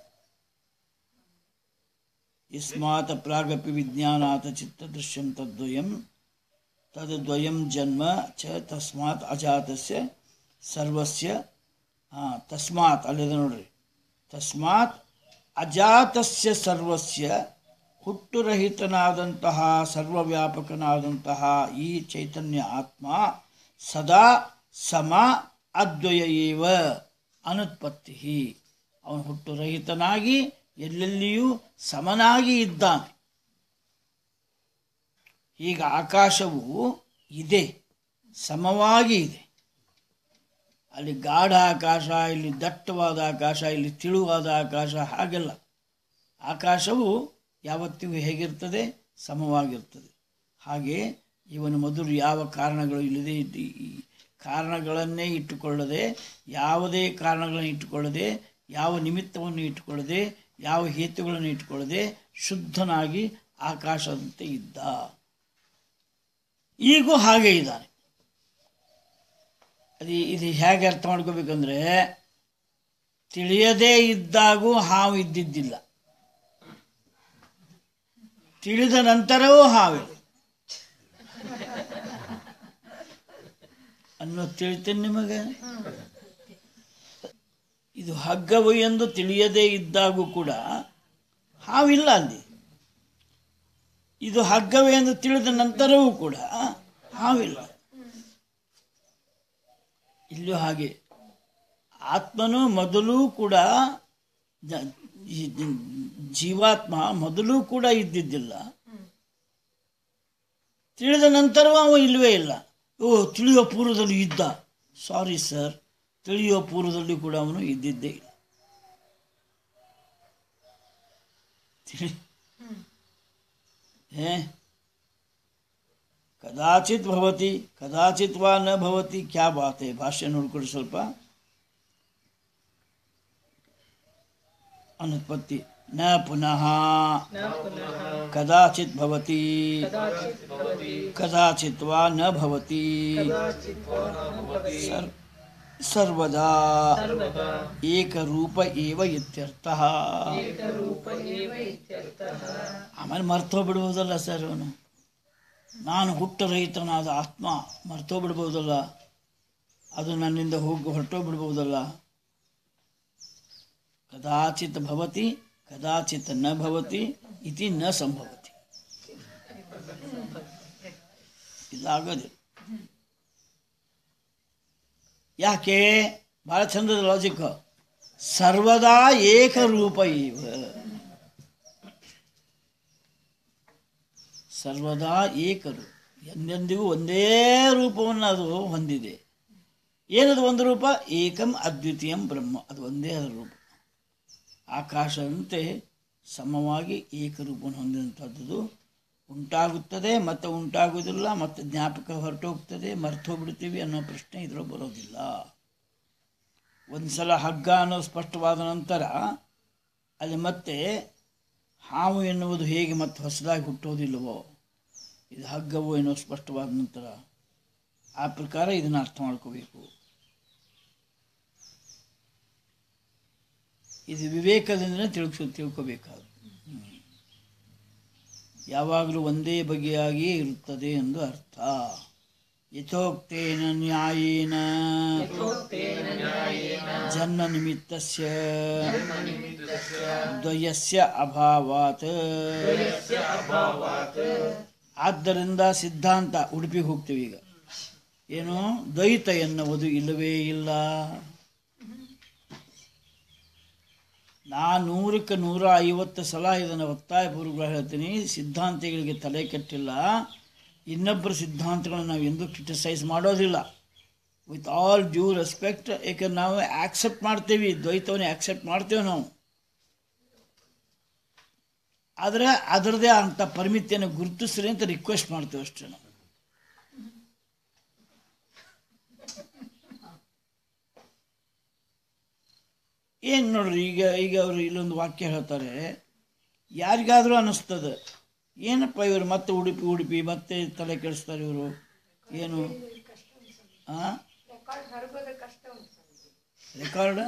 ಯಸ್ಮಾತ್ ಪ್ರಾಗಪಿ ವಿಜ್ಞಾನಾತ್ ಚಿತ್ತದೃಶ್ಯಂ ತದ್ವಯಂ ತದ್ವಯಂ ಜನ್ಮ ಚ ತಸ್ಮಾತ್ ಅಜಾತಸ್ಯ ಸರ್ವಸ್ಯ ಹಾಂ ತಸ್ಮಾತ್ ಅಲ್ಲಿದೆ ನೋಡ್ರಿ ತಸ್ಮಾತ್ ಅಜಾತಸ್ಯ ಸರ್ವಸ್ಯ ಹುಟ್ಟುರಹಿತನಾದಂತಹ ಸರ್ವವ್ಯಾಪಕನಾದಂತಹ ಈ ಚೈತನ್ಯ ಆತ್ಮ ಸದಾ ಸಮ ಅದ್ವಯ ಏವ ಅನುತ್ಪತ್ತಿ ಅವನು ಹುಟ್ಟುರಹಿತನಾಗಿ ಎಲ್ಲೆಲ್ಲಿಯೂ ಸಮನಾಗಿ ಇದ್ದಾನೆ ಈಗ ಆಕಾಶವು ಇದೆ ಸಮವಾಗಿ ಇದೆ ಅಲ್ಲಿ ಗಾಢ ಆಕಾಶ ಇಲ್ಲಿ ದಟ್ಟವಾದ ಆಕಾಶ ಇಲ್ಲಿ ತಿಳುವಾದ ಆಕಾಶ ಹಾಗೆಲ್ಲ ಆಕಾಶವು ಯಾವತ್ತಿಗೂ ಹೇಗಿರ್ತದೆ ಸಮವಾಗಿರ್ತದೆ ಹಾಗೆ ಇವನು ಮೊದಲು ಯಾವ ಕಾರಣಗಳು ಇಲ್ಲದೆ ಇದ್ದು ಈ ಕಾರಣಗಳನ್ನೇ ಇಟ್ಟುಕೊಳ್ಳದೆ ಯಾವುದೇ ಕಾರಣಗಳನ್ನು ಇಟ್ಟುಕೊಳ್ಳದೆ ಯಾವ ನಿಮಿತ್ತವನ್ನು ಇಟ್ಟುಕೊಳ್ಳದೆ ಯಾವ ಹೇತುಗಳನ್ನು ಇಟ್ಟುಕೊಳ್ಳದೆ ಶುದ್ಧನಾಗಿ ಆಕಾಶದಂತೆ ಇದ್ದ ಈಗೂ ಹಾಗೆ ಇದ್ದಾನೆ ಅದು ಇದು ಹೇಗೆ ಅರ್ಥ ಮಾಡ್ಕೋಬೇಕಂದ್ರೆ ತಿಳಿಯದೇ ಇದ್ದಾಗೂ ಹಾವು ಇದ್ದಿದ್ದಿಲ್ಲ ತಿಳಿದ ನಂತರವೂ ಹಾವಿದೆ ಅನ್ನೋದು ತಿಳಿತೇನೆ ನಿಮಗೆ ಇದು ಹಗ್ಗವು ಎಂದು ತಿಳಿಯದೇ ಇದ್ದಾಗೂ ಕೂಡ ಹಾವಿಲ್ಲ ಅಲ್ಲಿ ಇದು ಹಗ್ಗವೇ ಎಂದು ತಿಳಿದ ನಂತರವೂ ಕೂಡ ಹಾವಿಲ್ಲ ಇಲ್ಲೂ ಹಾಗೆ ಆತ್ಮನು ಮೊದಲು ಕೂಡ ಜ- ಈ ಜೀವಾತ್ಮ ಮೊದಲು ಕೂಡ ಇದ್ದಿದ್ದಿಲ್ಲ ತಿಳಿದ ನಂತರವೂ ಅವ ಇಲ್ಲವೇ ಇಲ್ಲ ಓ ತಿಳಿಯೋ ಪೂರ್ವದಲ್ಲಿ ಇದ್ದ ಸಾರಿ ಸರ್ ತಿಳಿಯೋ ಪೂರ್ವದಲ್ಲಿ ಕೂಡ ಅವನು ಇದ್ದಿದ್ದೇ ಇಲ್ಲ ತಿಳಿ- ಏ ಕದಾಚಿತ್ ಭವತಿ ಕದಾಚಿತ್ ವಾ ನ ಭವತಿ ಕ್ಯಾ ಬಾತೆ ಭಾಷೆ ನೋಡ್ಕೊಡಿ ಸ್ವಲ್ಪ ಅನುತ್ಪತ್ತಿ ನ ಪುನಃ ಕದಾಚಿತ್ ಭವತಿ ಕದಾಚಿತ್ ವಾ ನ ಭವತಿ ಸರ್ ಸರ್ವದಾ ಏಕರೂಪ ಏವ ಇತ್ಯರ್ಥಃ ಆಮೇಲೆ ಮರ್ತೋಗ್ಬಿಡ್ಬೋದಲ್ಲ ಸರ್ ಅವನು ನಾನು ಹುಟ್ಟರಹಿತನಾದ ಆತ್ಮ ಮರ್ತೋಗ್ಬಿಡ್ಬೋದಲ್ಲ ಅದು ನನ್ನಿಂದ ಹೋಗಿ ಹೊರಟೋಗ್ಬಿಡ್ಬೋದಲ್ಲ ಕದಾಚಿತ್ ಭವತಿ ಕದಾಚಿತ್ ನ ಭವತಿ ಇತಿ ನ ಸಂಭವತಿ ಇದಾಗೋದಿಲ್ಲ ಯಾಕೆ ಭಾಳ ಚಂದದ ಲಾಜಿಕ್ ಸರ್ವದಾ ಏಕರೂಪ ಇವ ಸರ್ವದಾ ಏಕರು ಎಂದೆಂದಿಗೂ ಒಂದೇ ರೂಪವನ್ನು ಅದು ಹೊಂದಿದೆ ಏನದು ಒಂದು ರೂಪ ಏಕಂ ಅದ್ವಿತೀಯಂ ಬ್ರಹ್ಮ ಅದು ಒಂದೇ ಅದರ ರೂಪ ಆಕಾಶದಂತೆ ಸಮವಾಗಿ ಏಕರೂಪವನ್ನು ಹೊಂದಿದಂಥದ್ದು ಉಂಟಾಗುತ್ತದೆ ಮತ್ತು ಉಂಟಾಗುವುದಿಲ್ಲ ಮತ್ತು ಜ್ಞಾಪಕ ಹೊರಟೋಗ್ತದೆ ಮರ್ತೋಗ್ಬಿಡ್ತೀವಿ ಅನ್ನೋ ಪ್ರಶ್ನೆ ಇದರೊಳಗೆ ಬರೋದಿಲ್ಲ ಒಂದು ಸಲ ಹಗ್ಗ ಅನ್ನೋ ಸ್ಪಷ್ಟವಾದ ನಂತರ ಅಲ್ಲಿ ಮತ್ತೆ ಹಾವು ಎನ್ನುವುದು ಹೇಗೆ ಮತ್ತೆ ಹೊಸದಾಗಿ ಹುಟ್ಟೋದಿಲ್ಲವೋ ಇದು ಹಗ್ಗವು ಏನೋ ಸ್ಪಷ್ಟವಾದ ನಂತರ ಆ ಪ್ರಕಾರ ಇದನ್ನು ಅರ್ಥ ಮಾಡ್ಕೋಬೇಕು ಇದು ವಿವೇಕದಿಂದಲೇ ತಿಳ್ಕೊ ತಿಳ್ಕೋಬೇಕಾದ ಯಾವಾಗಲೂ ಒಂದೇ ಬಗೆಯಾಗಿಯೇ ಇರುತ್ತದೆ ಎಂದು ಅರ್ಥ ಯಥೋಕ್ತೇನ ನ್ಯಾಯೇನ ಜನ್ಮ ನಿಮಿತ್ತಸ್ಯ ದ್ವಯಸ್ಯ ಅಭಾವಾತ್ ಆದ್ದರಿಂದ ಸಿದ್ಧಾಂತ ಉಡುಪಿಗೆ ಹೋಗ್ತೀವಿ ಈಗ ಏನು ದ್ವೈತ ಎನ್ನುವುದು ಇಲ್ಲವೇ ಇಲ್ಲ ನಾ ನೂರಕ್ಕೆ ನೂರ ಐವತ್ತು ಸಲ ಇದನ್ನು ಒತ್ತಾಯಪೂರ್ವಕ ಹೇಳ್ತೀನಿ ಸಿದ್ಧಾಂತಿಗಳಿಗೆ ತಲೆ ಕೆಟ್ಟಿಲ್ಲ ಇನ್ನೊಬ್ಬರ ಸಿದ್ಧಾಂತಗಳನ್ನು ನಾವು ಎಂದೂ ಕ್ರಿಟಿಸೈಸ್ ಮಾಡೋದಿಲ್ಲ ವಿತ್ ಆಲ್ ಡ್ಯೂ ರೆಸ್ಪೆಕ್ಟ್ ಏಕೆಂದ್ರೆ ನಾವು ಆಕ್ಸೆಪ್ಟ್ ಮಾಡ್ತೀವಿ ದ್ವೈತವನ್ನೇ ಆಕ್ಸೆಪ್ಟ್ ಮಾಡ್ತೇವೆ ನಾವು ಆದರೆ ಅದರದೇ ಅಂಥ ಪರಿಮಿತಿಯನ್ನು ಗುರುತಿಸ್ರಿ ಅಂತ ರಿಕ್ವೆಸ್ಟ್ ಮಾಡ್ತೇವೆ ಅಷ್ಟೇ ನಾವು ಏನು ನೋಡ್ರಿ ಈಗ ಈಗ ಅವರು ಇಲ್ಲೊಂದು ವಾಕ್ಯ ಹೇಳ್ತಾರೆ ಯಾರಿಗಾದರೂ ಅನ್ನಿಸ್ತದೆ ಏನಪ್ಪ ಇವರು ಮತ್ತೆ ಉಡುಪಿ ಉಡುಪಿ ಮತ್ತೆ ತಲೆ ಕೆಡಿಸ್ತಾರೆ ಇವರು ಏನು ಆ ರೆಕಾರ್ಡ್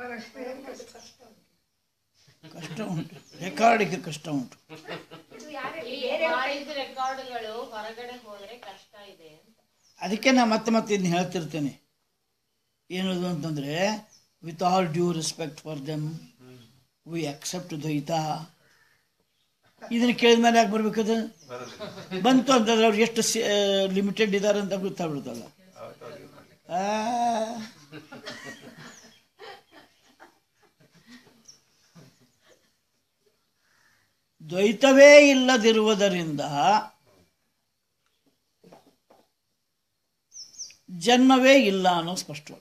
ಕಷ್ಟ ಉಂಟು ರೆಕಾರ್ಡಿಗೆ ಕಷ್ಟ ಉಂಟು
ಈ ಮಾಡಿದ ರೆಕಾರ್ಡ್ಗಳು ಹೊರಗಡೆ ಹೋದ್ರೆ ಕಷ್ಟ ಇದೆ ಅಂತ
ಅದಕ್ಕೆ ನಾನು ಮತ್ತೆ ಮತ್ತೆ ಇದನ್ನ ಹೇಳ್ತಿರ್ತೇನೆ ಏನದು ಅಂತಂದರೆ with all due respect for them we accept Dvaita ಇದನ್ನು ಕೇಳಿದ ಮೇಲೆ ಯಾಕೆ ಬರ್ಬೇಕದು ಬಂತು ಅಂತಂದ್ರೆ ಅವ್ರು ಎಷ್ಟು ಲಿಮಿಟೆಡ್ ಇದ್ದಾರೆ ಅಂತ ಗೊತ್ತಾಗ್ಬಿಡ್ತಲ್ಲ ಆ. ದ್ವೈತವೇ ಇಲ್ಲದಿರುವುದರಿಂದ ಜನ್ಮವೇ ಇಲ್ಲ ಅನ್ನೋ ಸ್ಪಷ್ಟವಾಗ್ತದೆ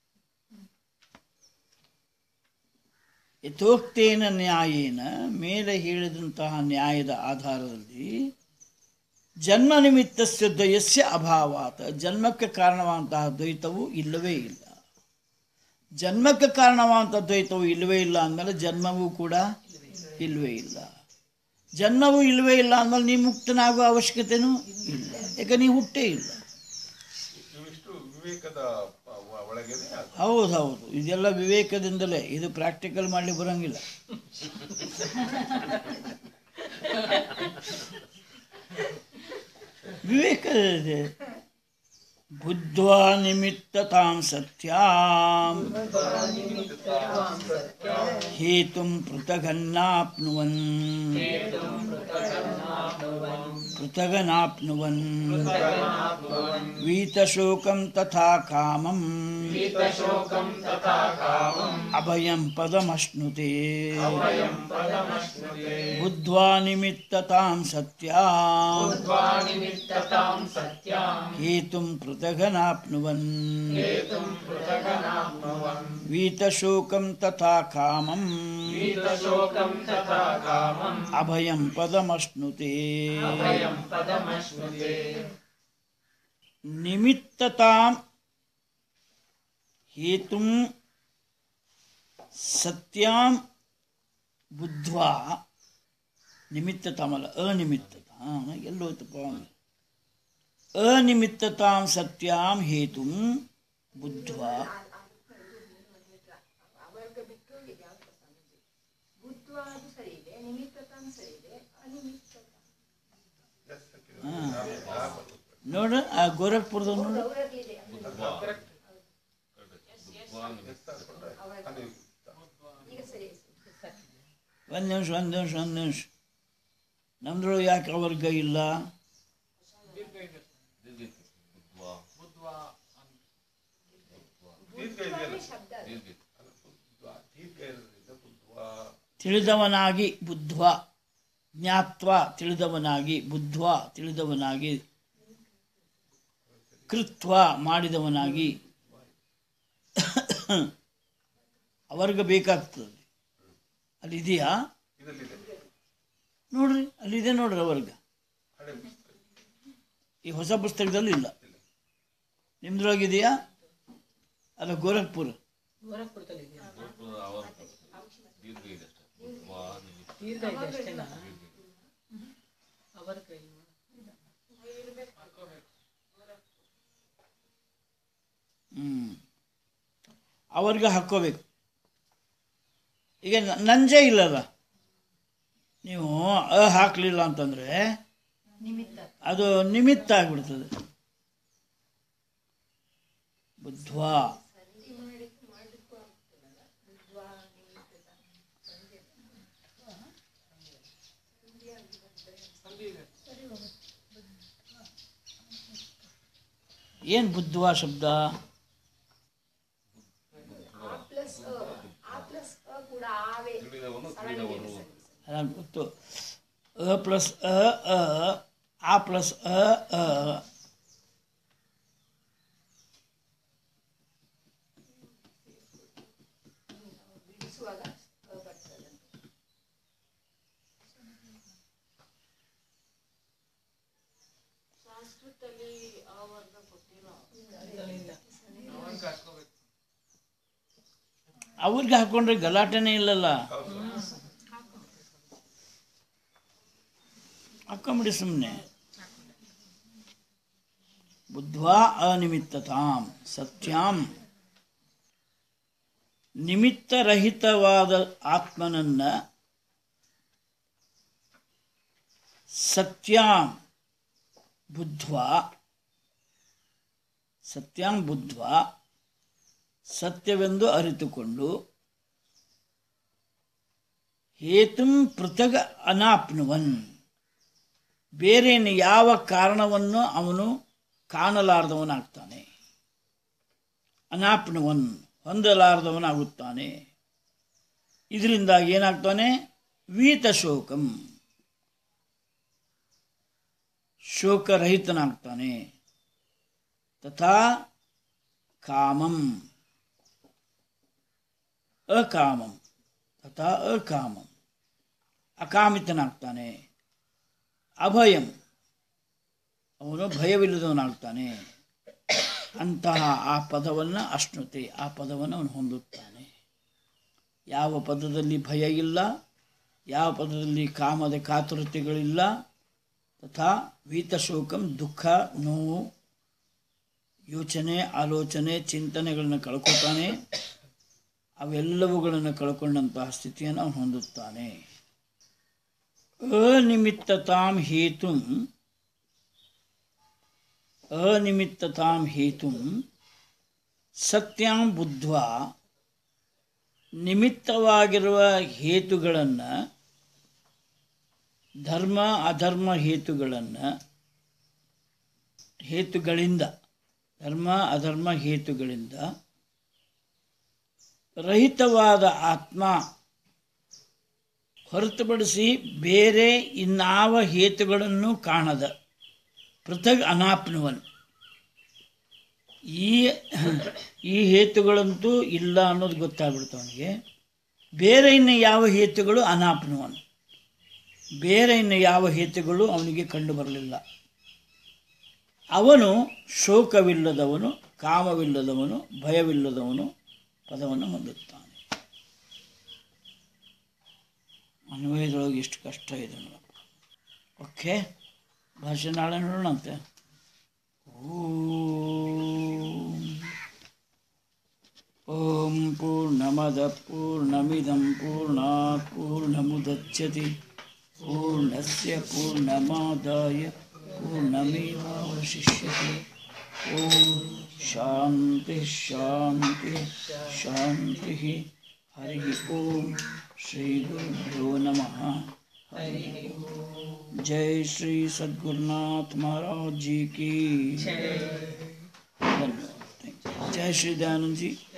ಯಥೋಕ್ತೇನ ನ್ಯಾಯೇನ ಮೇಲೆ ಹೇಳಿದಂತಹ ನ್ಯಾಯದ ಆಧಾರದಲ್ಲಿ ಜನ್ಮ ನಿಮಿತ್ತಸ್ಯ ದ್ವಯಸ್ಯ ಅಭಾವಾತ್ ಜನ್ಮಕ್ಕೆ ಕಾರಣವಾದಂತಹ ದ್ವೈತವು ಇಲ್ಲವೇ ಇಲ್ಲ ಜನ್ಮಕ್ಕೆ ಕಾರಣವಾದಂಥ ದ್ವೈತವು ಇಲ್ಲವೇ ಇಲ್ಲ ಅಂದಮೇಲೆ ಜನ್ಮವೂ ಕೂಡ ಇಲ್ಲವೇ ಇಲ್ಲ ಜನ್ಮವೂ ಇಲ್ಲವೇ ಇಲ್ಲ ಅಂದಮೇಲೆ ನೀವು ಮುಕ್ತನಾಗುವ ಅವಶ್ಯಕತೆನೂ ಇಲ್ಲ ಯಾಕೆ ನೀವು ಹುಟ್ಟೇ ಇಲ್ಲ
ಇವಿಷ್ಟು ವಿವೇಕದ ವ- ಒಳಗೇನೆ ಅದು.
ಹೌದು ಹೌದು ಇದೆಲ್ಲ ವಿವೇಕದಿಂದಲೇ ಇದು ಪ್ರಾಕ್ಟಿಕಲ್ ಮಾಡ್ಲಿಕ್ಕೆ ಬರೋಂಗಿಲ್ಲ ವಿವೇಕ ಇದೆ ಬುದ್ಧ್ವಾ ನಿಮಿತ್ತತಾಂ ಸತ್ಯಾಂ ಹೇತುಂ ಪೃಥಗನ್ನಾಪ್ನುವನ್ ಪೃಥಗನಾಪ್ನುವನ್ वीतशोकं तथा कामम् अभयं पदमश्नुते बुद्ध्वा निमित्ततां सत्या हेतुं पृथगनाप्नुवन् वीतशोकं तथा कामम् अभयं पदमश्नुते निमित्ततां हेतुं सत्यां बुद्ध्वा ನಿಮಿತ್ತತಾಮಲ್ಲ ಅನಿಮಿತ್ತತಾ ಎಲ್ಲೋತಪ್ಪ ಅನಿಮಿತ್ತತಾಂ ಸತ್ಯಾಂ ಹೇತುಂ ಬುದ್ಧ್ವಾ ನೋಡ ಆ ಗೋರಖ್ಪುರದ ನೋಡು ಒಂದು ನಿಮಿಷ ಒಂದು ನಿಮಿಷ ಒಂದು ನಿಮಿಷ ನಮ್ದ್ರೊಳಗೆ ಯಾಕೆ ಅವರ್ಗ ಇಲ್ಲ ತಿಳಿದವನಾಗಿ ಬುದ್ಧ್ವ ಜ್ಞಾತ್ವ ತಿಳಿದವನಾಗಿ ಬುದ್ಧ್ವ ತಿಳಿದವನಾಗಿ ಕೃತ್ವ ಮಾಡಿದವನಾಗಿ ಅವರ್ಗ ಬೇಕಾಗ್ತದೆ ಅಲ್ಲಿ ಇದೆಯಾ ನೋಡ್ರಿ ಅಲ್ಲಿದೆ ನೋಡ್ರಿ ಅವರ್ಗ ಈ ಹೊಸ ಪುಸ್ತಕದಲ್ಲಿ ಇಲ್ಲ ನಿಮ್ದ್ರೊಳಗಿದೆಯಾ ಅಲ್ಲ ಗೋರಖ್ಪುರ
ದೀರ್ಘ ಇದೆ ಅಷ್ಟೇ ಬುದ್ಧ್ವಾ ನಿಮಿತ್ತ
ದೀರ್ಘ ಇದೆ ಅಷ್ಟೇನಾ ಅವರ ಕೈ
ಹ್ಮ್ ಅವ್ರಿಗೆ ಹಾಕ್ಕೋಬೇಕು ಈಗ ನ- ನಂಜೆ ಇಲ್ಲಲ್ಲ ನೀವು ಅ ಹಾಕಲಿಲ್ಲ ಅಂತಂದ್ರೆ ಅದು ನಿಮಿತ್ತ ಆಗ್ಬಿಡ್ತದೆ ಬುದ್ಧ್ವಾ ಏನ್ ಬುದ್ಧ್ವಾ ಶಬ್ದ
ತಿಳಿದವನು ತಿಳಿದವರು
ಅಲ್ಲ ಗೊತ್ತು ಅ ಪ್ಲಸ್ ಅ ಅ ಆ ಪ್ಲಸ್ ಅ ಅ ಅವ್ರಿಗೆ ಹಾಕೊಂಡ್ರೆ ಗಲಾಟೆನೇ ಇಲ್ಲಲ್ಲ ಹಾಕೊಂಬಿಡಿ ಸುಮ್ಮನೆ ಬುದ್ಧ್ವಾ ಅನಿಮಿತ್ತತಾಂ ಸತ್ಯಾಂ ನಿಮಿತ್ತರಹಿತವಾದ ಆತ್ಮನನ್ನ ಸತ್ಯಾಂ ಬುದ್ಧ್ವಾ ಸತ್ಯಾಂ ಬುದ್ಧ್ವಾ ಸತ್ಯವೆಂದು ಅರಿತುಕೊಂಡು ಹೇತುಂ ಪೃಥಗ ಅನಾಪ್ನುವನ್ ಬೇರೇನು ಯಾವ ಕಾರಣವನ್ನು ಅವನು ಕಾಣಲಾರದವನಾಗ್ತಾನೆ ಅನಾಪ್ನುವನ್ ಹೊಂದಲಾರದವನಾಗುತ್ತಾನೆ ಇದರಿಂದಾಗಿ ಏನಾಗ್ತಾನೆ ವೀತಶೋಕಂ ಶೋಕರಹಿತನಾಗ್ತಾನೆ ತಥಾ ಕಾಮಂ ಅಕಾಮಂ ತಥಾ ಅಕಾಮಂ ಅಕಾಮಿತನಾಗ್ತಾನೆ ಅಭಯಂ ಅವನು ಭಯವಿಲ್ಲದವನಾಗ್ತಾನೆ ಅಂತಹ ಆ ಪದವನ್ನು ಅಶ್ನುತೆ ಆ ಪದವನ್ನು ಅವನು ಹೊಂದುತ್ತಾನೆ ಯಾವ ಪದದಲ್ಲಿ ಭಯ ಇಲ್ಲ ಯಾವ ಪದದಲ್ಲಿ ಕಾಮದ ಕಾತುರತೆಗಳಿಲ್ಲ ತಥಾ ವೀತಶೋಕಂ ದುಃಖ ನೋವು ಯೋಚನೆ ಆಲೋಚನೆ ಚಿಂತನೆಗಳನ್ನು ಕಳ್ಕೊತಾನೆ ಅವೆಲ್ಲವುಗಳನ್ನು ಕಳ್ಕೊಂಡಂತಹ ಸ್ಥಿತಿಯನ್ನು ಅವನು ಹೊಂದುತ್ತಾನೆ ಅನಿಮಿತ್ತತಾಂ ಹೇತು ಅನಿಮಿತ್ತತಾಂ ಹೇತುಂ ಸತ್ಯಾಂ ಬುದ್ಧ್ವಾ ನಿಮಿತ್ತವಾಗಿರುವ ಹೇತುಗಳನ್ನು ಧರ್ಮ ಅಧರ್ಮ ಹೇತುಗಳನ್ನು ಹೇತುಗಳಿಂದ ಧರ್ಮ ಅಧರ್ಮ ಹೇತುಗಳಿಂದ ರಹಿತವಾದ ಆತ್ಮ ಹೊರತುಪಡಿಸಿ ಬೇರೆ ಇನ್ನಾವ ಹೇತುಗಳನ್ನು ಕಾಣದ ಪೃಥಗ್ ಅನಾಪ್ನುವನ್ ಈ ಈ ಹೇತುಗಳಂತೂ ಇಲ್ಲ ಅನ್ನೋದು ಗೊತ್ತಾಗ್ಬಿಡ್ತು ಅವನಿಗೆ ಬೇರೆ ಇನ್ನು ಯಾವ ಹೇತುಗಳು ಅನಾಪ್ನುವನ್ ಬೇರೆ ಇನ್ನು ಯಾವ ಹೇತುಗಳು ಅವನಿಗೆ ಕಂಡು ಬರಲಿಲ್ಲ ಅವನು ಶೋಕವಿಲ್ಲದವನು ಕಾಮವಿಲ್ಲದವನು ಭಯವಿಲ್ಲದವನು ಪದವನ್ನು ಹೊಂದುತ್ತಾನೆ ಅನ್ವಯದೊಳಗೆ ಎಷ್ಟು ಕಷ್ಟ ಇದೆ ನೋಡಪ್ಪ ಓಕೆ ಭಾಷೆ ನಾಳೆ ನೋಡೋಣಂತೆ ಓಂ ಓಂ ಪೂರ್ಣಮದ ಪೂರ್ಣಮಿದಂ ಪೂರ್ಣಾತ್ ಪೂರ್ಣಮುದಚ್ಯತೆ ಪೂರ್ಣಸ್ಯ ಪೂರ್ಣಮಾದಾಯ ಪೂರ್ಣಮೇವಾವಶಿಷ್ಯತೆ ಓಂ ಶಾಂತಿ ಶಾಂತಿ ಶಾಂತಿ ಹರಿ ಓಂ ಶ್ರೀ ಗುರುಭ್ಯೋ ನಮಃ ಹರಿ जय श्री सद्गुरुनाथ महाराज जी की धन्यवाद Thank you. जय श्री दयानंद जी